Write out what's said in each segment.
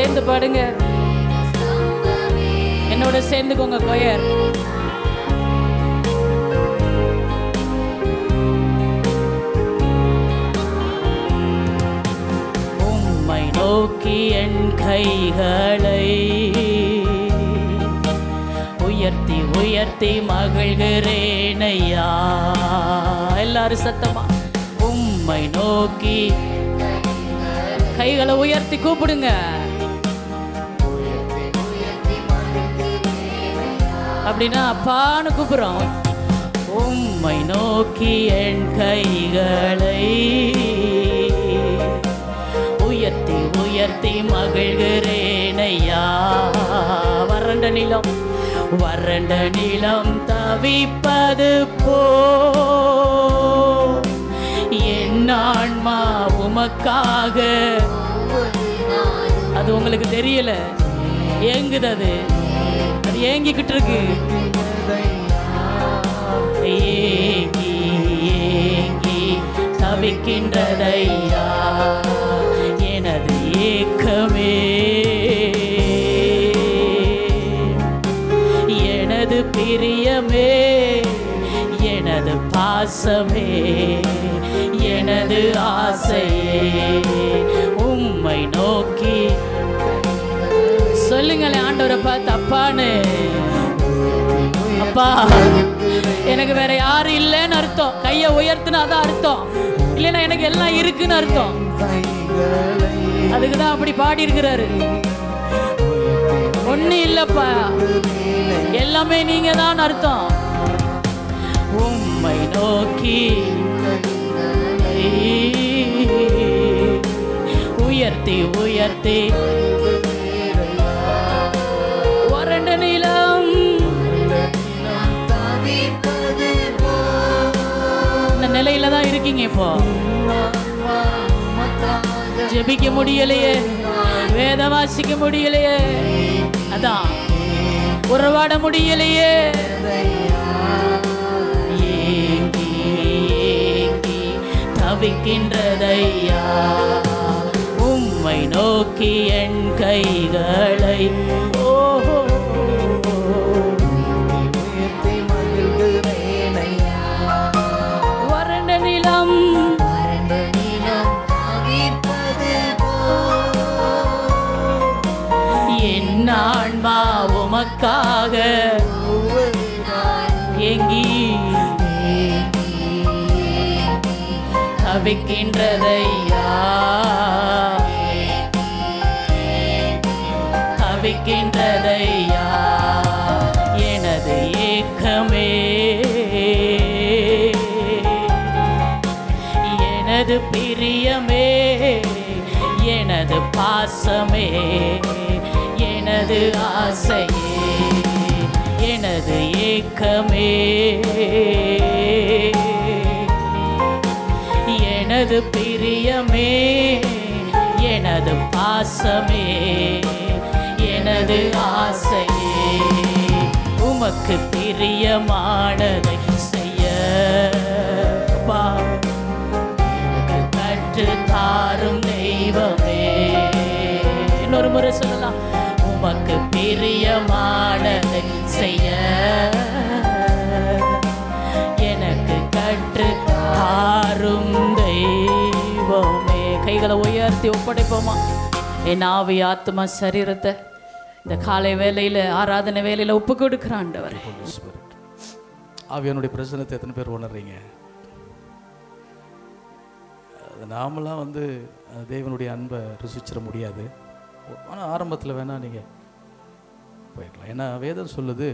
சேர்ந்து பாடுங்க என்னோட சேர்ந்துக்கோங்க கொயர் உம்மை நோக்கி என் கைகளை உயர்த்தி உயர்த்தி மகிழ்கிறேனையா எல்லாரும் சத்தமா உம்மை நோக்கி கைகளை உயர்த்தி கூப்பிடுங்க அப்படின்னா அப்பான்னு கூப்பிடுறோம் உம்மை நோக்கி என் கைகளை உயர்த்தி உயர்த்தி மகிழ்கிறேனையா வறண்ட நிலம் வறண்ட நிலம் தவிப்பது போ என் ஆன்மா உமக்காக அது உங்களுக்கு தெரியல ஏங்குது அது அது ஏங்கிக்கிட்டு இருக்கு ஏங்கி ஏங்கி தவிக்கின்றதையா எனது ஏக்கமே எனது பிரியமே எனது பாசமே எனது ஆசையே உம்மை நோக்கி சொல்லுங்களேன் ஆண்டவரை பார்த்து அப்பான்னு அப்பா எனக்கு வேற யாரும் இல்லைன்னு அர்த்தம் கையை உயர்த்துனா அதான் அர்த்தம் இல்லைன்னா எனக்கு எல்லாம் இருக்குன்னு அர்த்தம் அதுக்கு தான் அப்படி பாடி இருக்கிறாரு ஒண்ணு இல்லப்பா எல்லாமே நீங்க தான் அர்த்தம் உம்மை நோக்கி உயர்த்தி உயர்த்தி வறண்ட நிலம் இந்த நிலையில தான் இருக்கீங்க இப்போ ஜெபிக்க முடியலையே வேதம் வாசிக்க முடியலையே அதான் உறவாட முடியலையே ஏங்கி ஏங்கி தவிக்கின்றதையா உம்மை நோக்கி என் கைகளை ஓஹோ வறண்ட நிலம் என் ஆன்மா உமக்காக ஏங்கி தவிக்கின்றதையா தவிக்கின்றதையா எனது ஏக்கமே எனது பிரியமே எனது பாசமே எனது ஆசையே எனது ஏக்கமே எனது பிரியமே எனது பாசமே எனது ஆசையே உமக்கு பிரியமானதை செய்ய பா கற்று தாரும் தெய்வமே இன்னொரு முறை சொல்லலாம் உமக்கு பிரியமானதை செய்ய எனக்கு கற்று தாரும் தெய்வமே கைகளை உயர்த்தி ஒப்படைப்போமா என் ஆவி ஆத்மா சரீரத்தை இந்த காலை வேலையில் ஆராதனை வேலையில் ஒப்பு கொடுக்குறான் ஆண்டவரே ஆவியானுடைய பிரசனத்தை எத்தனை பேர் உணர்றீங்க அது நாமளாம் வந்து அஹ், தேவனுடைய அன்பை ருசிச்சிட முடியாது ஆனால் ஆரம்பத்தில் வேணால் நீங்கள் போயிடலாம் ஏன்னா வேதம் சொல்லுது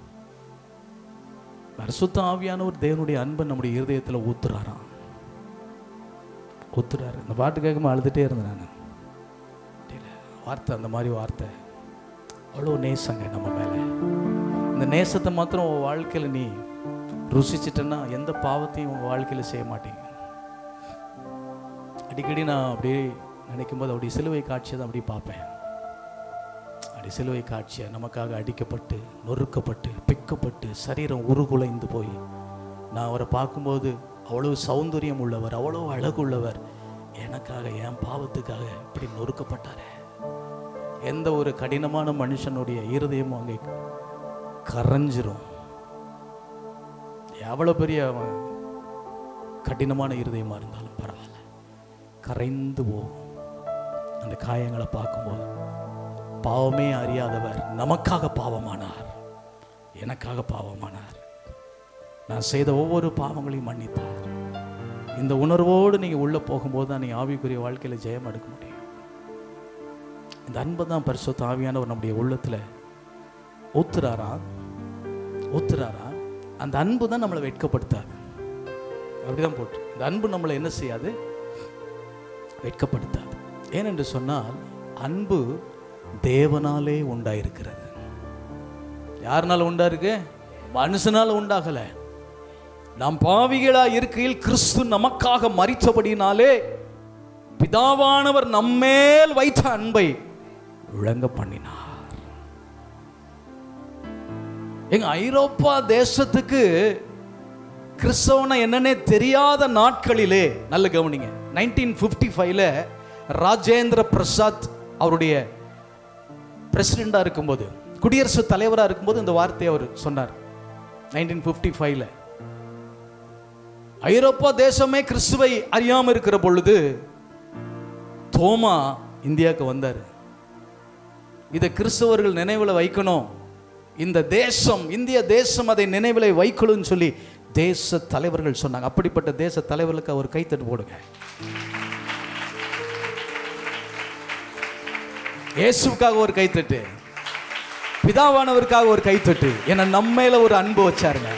பரிசுத்த ஆவியானவர் தேவனுடைய அன்பை நம்முடைய இருதயத்தில் ஊத்துறாராம் ஊத்துறாரு இந்த பாட்டு கேட்கும்போது அழுதுகிட்டே இருந்தேன் நான் தெரியல வார்த்தை அந்த மாதிரி வார்த்தை அவ்வளோ நேசங்க நம்ம மேலே இந்த நேசத்தை மாத்திரம் உன் வாழ்க்கையில் நீ ருசிச்சிட்டன்னா எந்த பாவத்தையும் உங்கள் வாழ்க்கையில் செய்ய மாட்டீங்க அடிக்கடி நான் அப்படியே நினைக்கும் போது அப்படி சிலுவை காட்சியை தான் அப்படியே பார்ப்பேன் அப்படி சிலுவை காட்சியை நமக்காக அடிக்கப்பட்டு நொறுக்கப்பட்டு பிக்கப்பட்டு சரீரம் உருகுலைந்து போய் நான் அவரை பார்க்கும்போது அவ்வளவு சௌந்தரியம் உள்ளவர் அவ்வளோ அழகுள்ளவர் எனக்காக என் பாவத்துக்காக இப்படி நொறுக்கப்பட்டாரே எந்த ஒரு கடினமான மனுஷனுடைய இருதயமும் அங்கே கரைஞ்சிரும் எவ்வளோ பெரிய அவன் கடினமான இருதயமாக இருந்தாலும் பரவாயில்ல கரைந்து போகும் அந்த காயங்களை பார்க்கும்போது பாவமே அறியாதவர் நமக்காக பாவமானார் எனக்காக பாவமானார் நான் செய்த ஒவ்வொரு பாவங்களையும் மன்னித்தார் இந்த உணர்வோடு நீங்கள் உள்ளே போகும்போது தான் நீங்கள் ஆவிக்குரிய வாழ்க்கையில் ஜெயம் எடுக்க முடியும் இந்த அன்பை தான் பரிசுத்த ஆவியானவர் நம்முடைய உள்ளத்தில் ஊத்துறாரா ஊத்துறாரா அந்த அன்பு தான் நம்மளை வெட்கப்படுத்தாது அப்படிதான் போட்டு இந்த அன்பு நம்மளை என்ன செய்யாது வெட்கப்படுத்தாது ஏனென்று சொன்னால் அன்பு தேவனாலே உண்டாயிருக்கிறது யாருனால உண்டா இருக்கு மனுஷனால உண்டாகல நாம் பாவிகளா இருக்கையில் கிறிஸ்து நமக்காக மறித்தபடினாலே பிதாவானவர் நம்மேல் வைத்த அன்பை விளங்க பண்ணினார் எங்க ஐரோப்பா தேசத்துக்கு கிறிஸ்தவனை என்னன்னே தெரியாத நாட்களிலே நல்ல கவனிங்க நைன்டீன் ஃபிஃப்டி ஃபைவ்ல ராஜேந்திர பிரசாத் அவருடைய பிரசிடெண்டாக இருக்கும்போது குடியரசுத் தலைவராக இருக்கும்போது இந்த வார்த்தையை அவர் சொன்னார் நைன்டீன் ஃபிஃப்டி ஃபைவ்ல ஐரோப்பா தேசமே கிறிஸ்துவை அறியாமல் இருக்கிற பொழுது தோமா இந்தியாவுக்கு வந்தார் இதை கிறிஸ்தவர்கள் நினைவில் வைக்கணும் இந்த தேசம் இந்திய தேசம் அதை நினைவில் வைக்கணும்னு சொல்லி தேச தலைவர்கள் சொன்னாங்க அப்படிப்பட்ட தேச தலைவர்களுக்கு அவர் கைத்தட்டு போடுங்க இயேசுவுக்காக ஒரு கைத்தட்டு பிதாவானவருக்காக ஒரு கைத்தட்டு ஏன்னா நம்ம மேல ஒரு அன்பு வச்சாருங்க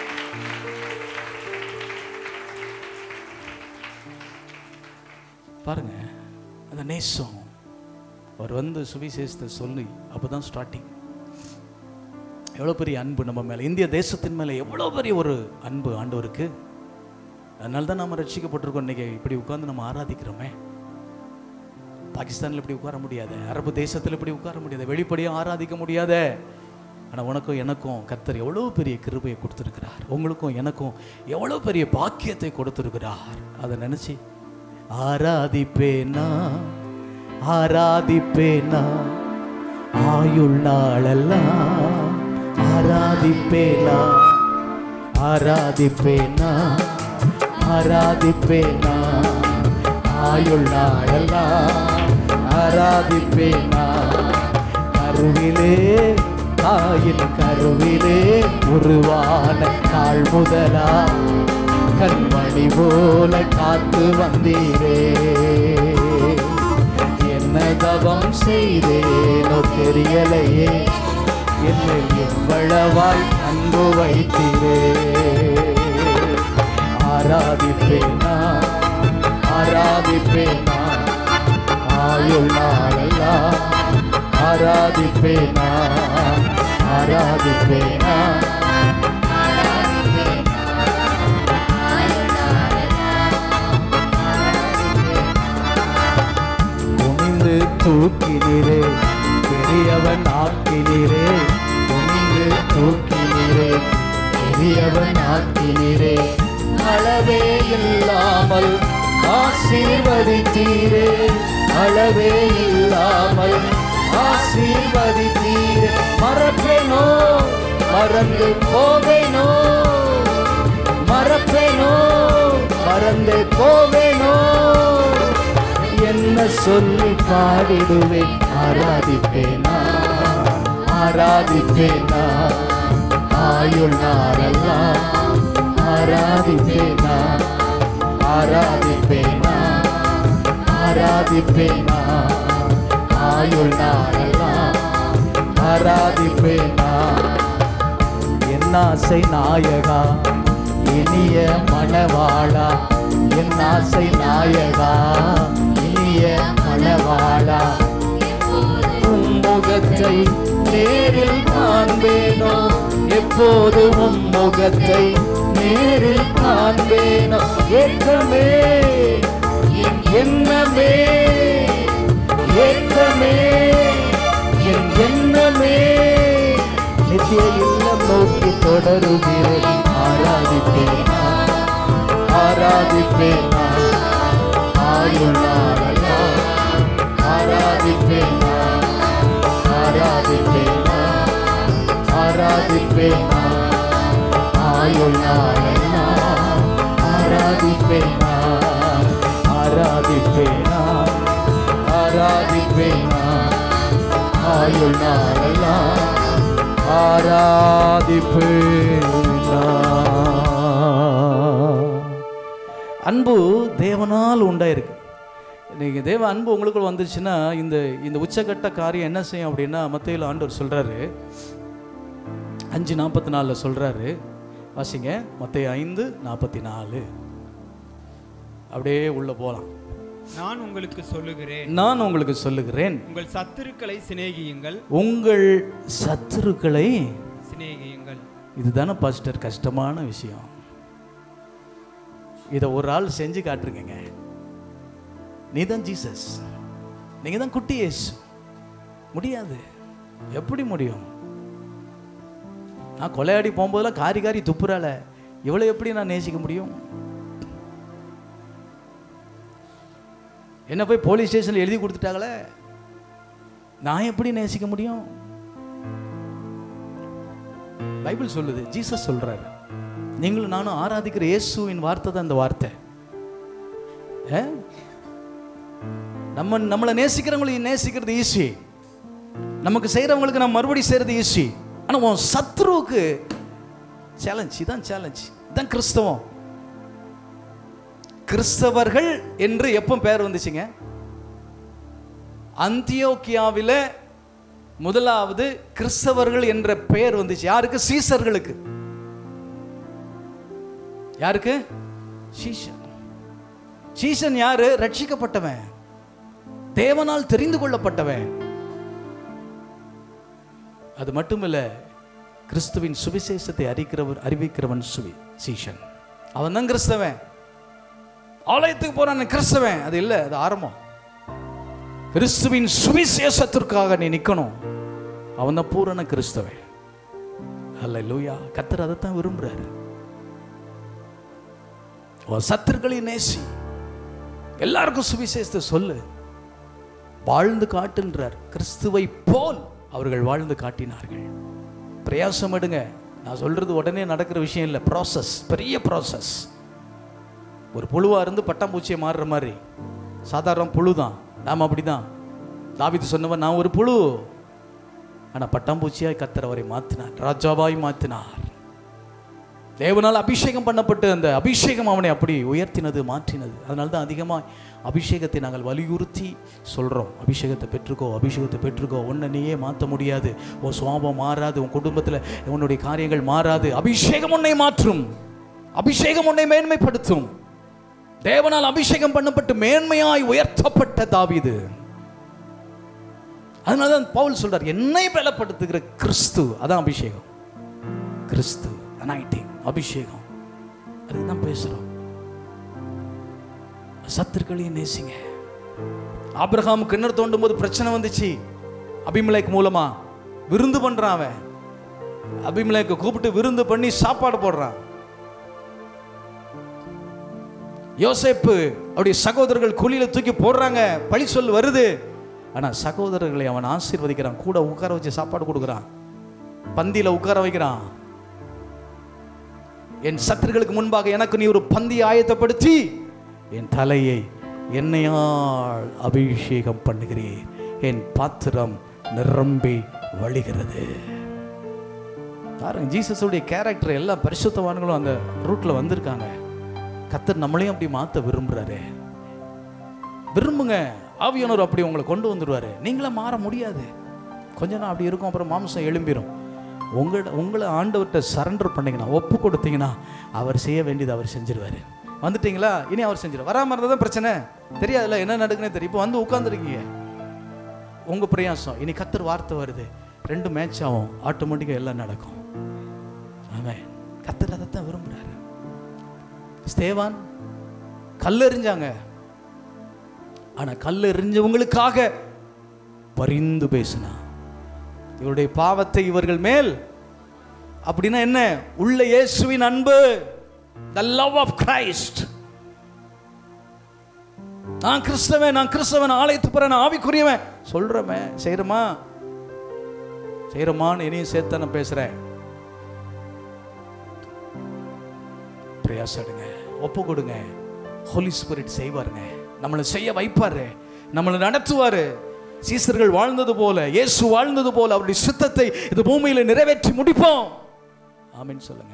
பாருங்க அந்த நேசம் அவர் வந்து சுவிசேஷத்தை சொல்லி அப்பதான் ஸ்டார்டிங் எவ்வளோ பெரிய அன்பு நம்ம மேலே இந்திய தேசத்தின் மேலே எவ்வளோ பெரிய ஒரு அன்பு ஆண்டவருக்கு அதனால தான் நம்ம ரட்சிக்கப்பட்டிருக்கோம் இன்னைக்கு இப்படி உட்கார்ந்து நம்ம ஆராதிக்கிறோமே பாகிஸ்தானில் இப்படி உட்கார முடியாது அரபு தேசத்தில் இப்படி உட்கார முடியாது வெளிப்படையாக ஆராதிக்க முடியாத ஆனால் உனக்கும் எனக்கும் கர்த்தர் எவ்வளோ பெரிய கிருபையை கொடுத்துருக்கிறார் உங்களுக்கும் எனக்கும் எவ்வளோ பெரிய பாக்கியத்தை கொடுத்துருக்கிறார் அதை நினச்சி ஆராதிப்பேனா ஆராதிப்பேனா ஆயுள் நாளெல்லாம் ஆராதிப்பேனா ஆராதிப்பேனா ஆராதிப்பேனா ஆயுள் நாளெல்லாம் ஆராதிப்பேனா கருவிலே தாயின் கருவிலே உருவான நாள் முதலா கண்மணி போல காத்து வந்தீரே என்ன தவம் செய்தேனோ தெரியலையே என்னை எவ்வளவாய் அன்பு வைத்தீரே ஆராதிப்பேனா ஆராதிப்பேனா ஆயுள் நாளெல்லாம் ஆராதிப்பேனா ஆராதிப்பேனா குனிந்து தூக்கினீரே பெரியவன் ஆக்கினீரே குனிந்து தூக்கினீரே பெரியவன் ஆக்கினீரே அளவே இல்லாமல் ஆசீர்வதித்தீரே அளவே இல்லாமல் ஆசீர்வதித்தீரே மறப்பேனோ மறந்து போவேனோ மறப்பேனோ மறந்து போவேனோ என்ன சொல்லி பாடிடுவேன் ஆராதிப்பேனா ஆராதிப்பேனா ஆயுள் நாளெல்லாம் ஆராதிப்பேனா ஆராதிப்பேனா ஆராதிப்பேனா ஆயுள் நாளெல்லாம் ஆராதிப்பேனா என் ஆசை நாயகா இனிய மணவாளா என் ஆசை நாயகா இனிய மணவாளா உம் முகத்தை நேரில் காண்பேனோ எப்போது உம் முகத்தை நேரில் காண்பேனோ ஏக்கமே என் எண்ணமே ஏக்கமே என் எண்ணமே நித்திய இல்லம் நோக்கி தொடருகிறேன் ஆராதிப்பேனா ஆராதிப்பேனா ஆயுள் நாளெல்லாம் ஆராதிப்பேனா ஆராதிப்பேன் நான். ஆயுள் நாளெல்லாம் ஆராதிப்பேன் நான். ஆராதிப்பேன் நான். ஆராதிப்பேன் நான். ஆயுள் நாளெல்லாம் ஆராதிப்பேன் நான். அன்பு தேவனால் உண்டாயிருக்கு நீங்கள் தேவ அன்பு உங்களுக்குள்ள வந்துருச்சுன்னா இந்த இந்த உச்சகட்ட காரியம் என்ன செய்யும் அப்படின்னா மத்தையில் ஆண்டவர் சொல்கிறாரு அஞ்சு நாற்பத்தி நாலில் சொல்கிறாரு வாசிங்க மத்திய ஐந்து நாற்பத்தி நாலு அப்படியே உள்ளே போகலாம் நான் உங்களுக்கு சொல்லுகிறேன் நான் உங்களுக்கு சொல்லுகிறேன் உங்கள் சத்துருக்களை சிநேகியுங்கள் உங்கள் சத்துருக்களை சிநேகியுங்கள் இதுதானே பாஸ்டர் கஷ்டமான விஷயம் இதை ஒரு ஆள் செஞ்சு காட்டுருங்க நீ தான் ஜீசஸ் நீங்க தான் குட்டி இயேசு முடியாது எப்படி முடியும் நான் கொலையாடி போகும்போதெல்லாம் காரி காரி துப்புறால இவ்வளோ எப்படி நான் நேசிக்க முடியும் என்ன போய் போலீஸ் ஸ்டேஷனில் எழுதி கொடுத்துட்டாங்களே நான் எப்படி நேசிக்க முடியும் பைபிள் சொல்லுது ஜீசஸ் சொல்றாரு நீங்களும் நானும் ஆராதிக்கிற இயேசுவின் வார்த்தை தான் இந்த வார்த்தை ஏ? நம்ம நம்மளை நேசிக்கிறவங்களை நேசிக்கிறது ஈஸி நமக்கு செய்கிறவங்களுக்கு நம்ம மறுபடி செய்கிறது ஈஸி ஆனால் உன் சத்ருவுக்கு சேலஞ்ச் இதான் சேலஞ்ச் இதான் கிறிஸ்தவம் கிறிஸ்தவர்கள் என்று எப்போ பேர் வந்துச்சுங்க அந்தியோக்கியாவில் முதலாவது கிறிஸ்தவர்கள் என்ற பெயர் வந்துச்சு யாருக்கு சீசர்களுக்கு யாருக்கு சீசன் சீசன் யாரு ரட்சிக்கப்பட்டவன் தேவனால் தெரிந்து கொள்ளப்பட்டவன் அது மட்டுமில்ல கிறிஸ்துவின் சுவிசேஷத்தை அறிக்கிறவர் அறிவிக்கிறவன் சுவி சீஷன் அவன் தான் கிறிஸ்தவன் ஆலயத்துக்கு போறான் கிறிஸ்தவன் அது இல்லை அது ஆரம்பம் கிறிஸ்துவின் சுவிசேஷத்திற்காக நீ நிற்கணும் அவன் தான் பூரண கிறிஸ்தவன் அல்ல லூயா கத்தர் அதைத்தான் விரும்புறாரு உன் சத்துருக்களை நேசி எல்லாருக்கும் சுவிசேஷத்தை சொல்லு வாழ்ந்து காட்டுன்றார் கிறிஸ்துவை போல் அவர்கள் வாழ்ந்து காட்டினார்கள் பிரயாசம் எடுங்க நான் சொல்றது உடனே நடக்கிற விஷயம் இல்லை ப்ராசஸ் பெரிய ப்ராசஸ் ஒரு புழுவா இருந்து பட்டாம்பூச்சியை மாறுற மாதிரி சாதாரண புழு தான் நாம் அப்படிதான் தாவிது சொன்னவன் நான் ஒரு புழு ஆனால் பட்டாம்பூச்சியாய் கத்தர் அவரை மாற்றினார் ராஜாவாய் மாற்றினார் தேவனால் அபிஷேகம் பண்ணப்பட்டு அந்த அபிஷேகம் அவனை அப்படி உயர்த்தினது மாற்றினது அதனால தான் அதிகமாக அபிஷேகத்தை நாங்கள் வலியுறுத்தி சொல்கிறோம் அபிஷேகத்தை பெற்றுக்கோ அபிஷேகத்தை பெற்றுக்கோ உன்னை நீயே மாற்ற முடியாது உன் சுவாபம் மாறாது உன் குடும்பத்தில் உன்னுடைய காரியங்கள் மாறாது அபிஷேகம் உன்னை மாற்றும் அபிஷேகம் உன்னை மேன்மைப்படுத்தும் தேவனால் அபிஷேகம் பண்ணப்பட்டு மேன்மையாய் உயர்த்தப்பட்ட தாவீது அதனால தான் பவுல் சொல்றார் என்னை பலப்படுத்துகிற கிறிஸ்து அதான் அபிஷேகம் கிறிஸ்து அனாயிட்டிங் அபிஷேகம் அதுக்கு தான் பேசுறோம் சத்துருக்களையும் நேசிங்க ஆபிரகாம் கிணறு தோண்டும் போது பிரச்சனை வந்துச்சு அபிமலைக்கு மூலமா விருந்து பண்றான் அவன் அபிமலைக்கு கூப்பிட்டு விருந்து பண்ணி சாப்பாடு போடுறான் யோசேப்பு அவருடைய சகோதரர்கள் குழியில தூக்கி போடுறாங்க பழி சொல் வருது ஆனா சகோதரர்களை அவன் ஆசீர்வதிக்கிறான் கூட உட்கார வச்சு சாப்பாடு கொடுக்குறான் பந்தியில உட்கார வைக்கிறான் என் சத்துருக்களுக்கு முன்பாக எனக்கு நீ ஒரு பந்தி ஆயத்தப்படுத்தி என் தலையை எண்ணெயால் அபிஷேகம் பண்ணுகிறேன் என் பாத்திரம் நிரம்பி வழிகிறது பாருங்க ஜீசஸுடைய கேரக்டர் எல்லா பரிசுத்தவான்களும் அந்த ரூட்ல வந்திருக்காங்க கத்தர் நம்மளையும் அப்படி மாத்த விரும்புறாரு விரும்புங்க ஆவியானவர் அப்படி உங்களை கொண்டு வந்துடுவாரு நீங்களே மாற முடியாது கொஞ்ச நாள் அப்படி இருக்கும் அப்புறம் மாம்சம் எழும்பிடும் உங்களோட உங்களை ஆண்டவர்கிட்ட சரண்டர் பண்ணீங்கன்னா ஒப்பு கொடுத்தீங்கன்னா அவர் செய்ய வேண்டியது அவர் செஞ்சிருவாரு வந்துட்டீங்களா இனி அவர் செஞ்சிடும் வராமல் இருந்தால் தான் பிரச்சனை தெரியாதுல்ல என்ன நடக்குன்னே தெரியும் இப்போ வந்து உட்காந்துருக்கீங்க உங்கள் பிரயாசம் இனி கத்தர் வார்த்தை வருது ரெண்டு மேட்ச் ஆகும் ஆட்டோமேட்டிக்காக எல்லாம் நடக்கும் ஆமாம் கத்தர் அதைத்தான் விரும்புகிறாரு ஸ்தேவான் கல்லெறிஞ்சாங்க ஆனா கல்லெறிஞ்சவங்களுக்காக பரிந்து பேசினா இவருடைய பாவத்தை இவர்கள் மேல் அப்படின்னா என்ன உள்ள இயேசுவின் அன்பு த லவ் ஆஃப் கிரைஸ்ட் நான் கிறிஸ்தவன் நான் கிறிஸ்தவன் ஆலயத்து போறேன் நான் ஆவிக்குரியவன் சொல்றமே செய்யறமா செய்யறமான்னு இனியும் சேர்த்து நான் பேசுறேன் பிரயாசடுங்க ஒப்பு கொடுங்க ஹோலி ஸ்பிரிட் செய்வாருங்க நம்மளை செய்ய வைப்பாரு நம்மளை நடத்துவாரு சீசர்கள் வாழ்ந்தது போல இயேசு வாழ்ந்தது போல அவருடைய சித்தத்தை இந்த பூமியில நிறைவேற்றி முடிப்போம் ஆமென் சொல்லுங்க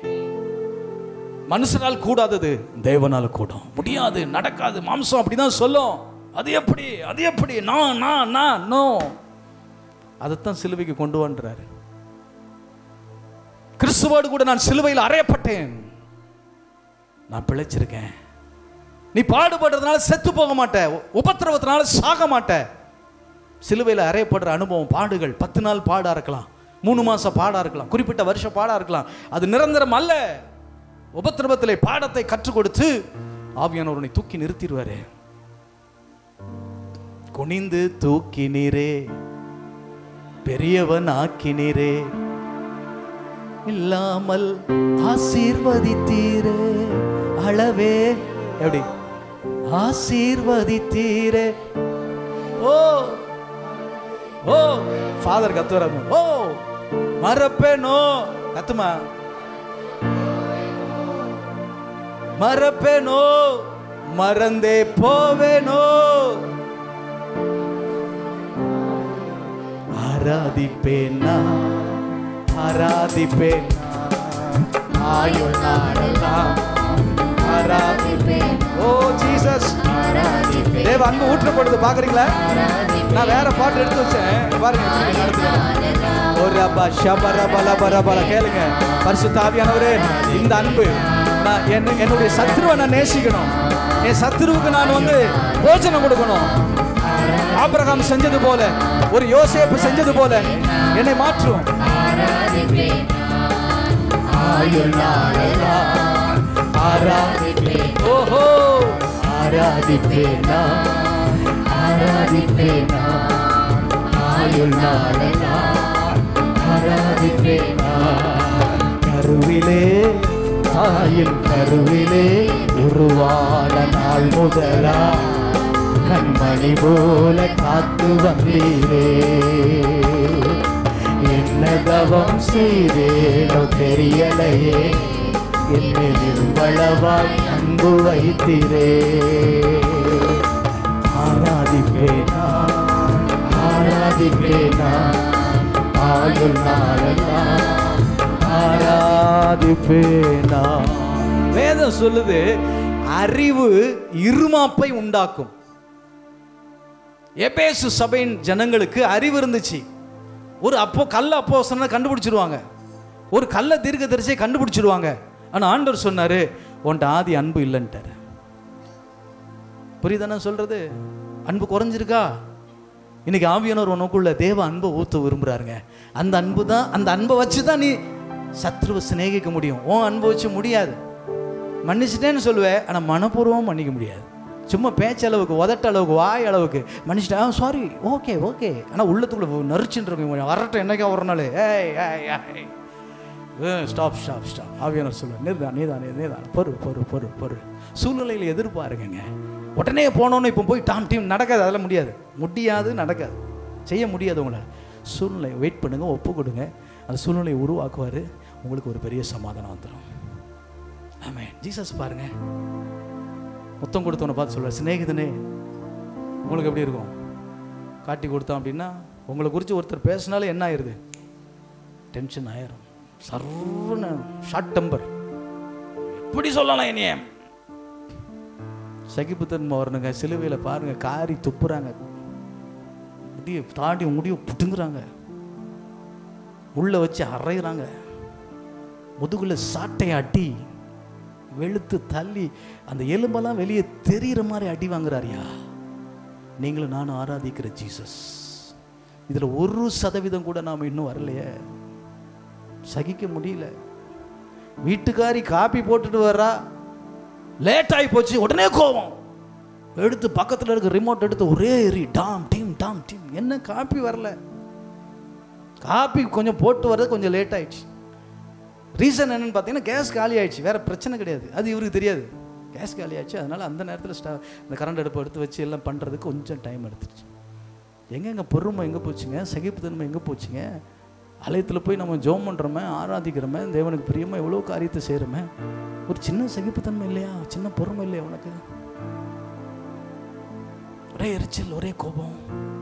மனுஷனால் கூடாதது தேவனால் கூடும் முடியாது நடக்காது மாம்சம் அப்படிதான் சொல்லும் அது எப்படி அது எப்படி நான் நான் நான் நோ அதைத்தான் சிலுவைக்கு கொண்டு வன்றாரு கிறிஸ்துவோடு கூட நான் சிலுவையில் அறையப்பட்டேன் நான் பிழைச்சிருக்கேன் நீ பாடுபடுறதுனால செத்து போக மாட்ட உபத்திரவத்தினால சாக மாட்ட சிலுவையில் அறையப்படுற அனுபவம் பாடுகள் பத்து நாள் பாடா இருக்கலாம் மூணு மாசம் பாடா இருக்கலாம் குறிப்பிட்ட வருஷம் பாடா இருக்கலாம் அது நிரந்தரம் அல்ல உபத்திரவத்திலே பாடத்தை கற்றுக் கொடுத்து ஆவியானவர் உன்னை தூக்கி நிறுத்திடுவாரு குனிந்து தூக்கினீரே பெரியவன் ஆக்கினீரே இல்லாமல் ஆசீர்வதித்தீரே அளவே எப்படி ஆசீர்வதித்தீரே ஓ ஓ ஃபாதர் கத்துறாங்க ஓ மறப்பேனோ கத்துமா மறப்பேனோ மறந்தே போவேனோ ஆராதிப்பேனா ஆராதிப்பேனா ஆயுள் நாளெல்லாம் ஆராதிப்பேன் ஓ ஜீசஸ் தேவ அன்பு ஊற்றப்படுது பாக்குறீங்களா நான் வேற பாட்டு எடுத்து வச்சேன் பாருங்க எப்படி நடத்துறேன். ஒரு ரபா ஷபர பல பர பல கேளுங்க பரிசுத்த ஆவியானவரே இந்த அன்பு நான் என்ன என்னுடைய சத்ருவை நான் நேசிக்கணும் என் சத்ருவுக்கு நான் வந்து போஜனம் கொடுக்கணும் ஆபிரகாம் செஞ்சது போல ஒரு யோசேப்பு செஞ்சது போல என்னை மாற்றும் ஆயுள் நாளெல்லாம் ஆராதிப்பேன் ஓஹோ ஆராதிப்பேனா ஆராதிப்பேனா ஆயுள் நாளெல்லாம் ஆராதிப்பேனா கருவிலே தாயின் கருவிலே உருவான நாள் முதலா கண்மணி போல காத்து வந்தீரே என்ன தவம் செய்தேனோ தெரியலையே என்னை நிர்மளவாய் அன்பு வைத்திரே ஆராதிப்பேனா ஆராதிப்பேனா ஆயுள் நாளெல்லாம் ஆராதிப்பேனா வேதம் சொல்லுது அறிவு இருமாப்பை உண்டாக்கும் எபேசு சபையின் ஜனங்களுக்கு அறிவு இருந்துச்சு ஒரு அப்போ கல்ல அப்போ சொன்னா கண்டுபிடிச்சிருவாங்க ஒரு கள்ள தீர்க்க தரிசியை கண்டுபிடிச்சிருவாங்க ஆனா ஆண்டவர் சொன்னாரு உன்ட்ட ஆதி அன்பு இல்லைன்ட்டாரு புரியுதானே சொல்றது அன்பு குறைஞ்சிருக்கா இன்னைக்கு ஆவியானவர் உனக்குள்ள தேவ அன்பை ஊத்த விரும்புறாருங்க அந்த அன்பு தான் அந்த அன்பை வச்சு தான் நீ சத்ருவை சிநேகிக்க முடியும் உன் அன்பை வச்சு முடியாது மன்னிச்சிட்டேன்னு சொல்லுவேன் ஆனால் மனப்பூர்வம் மன்னிக்க முடியாது சும்மா பேச்சு அளவுக்கு உதட்ட அளவுக்கு வாய் அளவுக்கு மன்னிச்சிட்டேன் சாரி ஓகே ஓகே ஆனால் உள்ளத்துக்குள்ள நரிச்சுட்டு இருக்கும் வரட்டும் என்னைக்கா ஒரு நாள் ஏய் ஏய் ஏய் ஸ்டாப் ஸ்டாப் ஸ்டாப் ஆவியானவர் சொல்லுவேன் நீதான் நீதான் நீதான் பொறு பொறு பொறு பொறு சூழ்நிலையில் எதிர்பாருங்க உடனே போனோன்னு இப்போ போய் டாம் டீம் நடக்காது அதெல்லாம் முடியாது முடியாது நடக்காது செய்ய முடியாது உங்களால் சூழ்நிலை வெயிட் பண்ணுங்க ஒப்பு கொடுங்க அந்த சூழ்நிலையை உருவாக்குவார் உங்களுக்கு ஒரு பெரிய சமாதானம் வந்துடும் ஆமென் ஜீசஸ் பாருங்க முத்தம் கொடுத்தவனை பார்த்து சொல்லுவார் சிநேகிதனே உங்களுக்கு எப்படி இருக்கும் காட்டி கொடுத்தான் அப்படின்னா உங்களை குறித்து ஒருத்தர் பேசினாலே என்ன ஆயிருது டென்ஷன் ஆயிரும் சர்வன ஷார்ட் டெம்பர் எப்படி சொல்லலாம் என்னைய சகிப்புத்தன்மை வரணுங்க சிலுவையில் பாருங்க காரி துப்புறாங்க முடிய தாடி முடிய புட்டுங்குறாங்க உள்ள வச்சு அரைகிறாங்க முதுகுல சாட்டை அடி வெளுத்து தள்ளி அந்த எலும்பெல்லாம் வெளியே தெரிகிற மாதிரி அடி வாங்குறாரியா நீங்களும் நானும் ஆராதிக்கிற ஜீசஸ் இதில் ஒரு சதவீதம் கூட நாம் இன்னும் வரலையே சகிக்க முடியல வீட்டுக்காரி காப்பி போட்டுட்டு வர்றா லேட் ஆகி போச்சு உடனே கோவம் எடுத்து பக்கத்தில் இருக்க ரிமோட் எடுத்து ஒரே எரி டாம் டீம் டாம் டீம் என்ன காப்பி வரல காப்பி கொஞ்சம் போட்டு வர்றது கொஞ்சம் லேட் ஆயிடுச்சு ரீசன் என்னன்னு பார்த்தீங்கன்னா கேஸ் காலி ஆயிடுச்சு வேற பிரச்சனை கிடையாது அது இவருக்கு தெரியாது கேஸ் காலி ஆயிடுச்சு அதனால அந்த நேரத்தில் ஸ்டா இந்த கரண்ட் அடுப்பு எடுத்து வச்சு எல்லாம் பண்ணுறதுக்கு கொஞ்சம் டைம் எடுத்துருச்சு எங்கெங்க பொறுமை எங்கே போச்சுங்க சகிப்புத்தன்மை எங்கே போச்சுங்க ஆலயத்தில் போய் நம்ம ஜோம் பண்ணுறோமே ஆராதிக்கிறோமே தேவனுக்கு பிரியமா எவ்வளோ காரியத்தை செய்கிறோமே ஒரு சின்ன சகிப்புத்தன்மை இல்லையா சின்ன பொறுமை இல்லையா உனக்கு ஒரே எரிச்சல் ஒரே கோபம்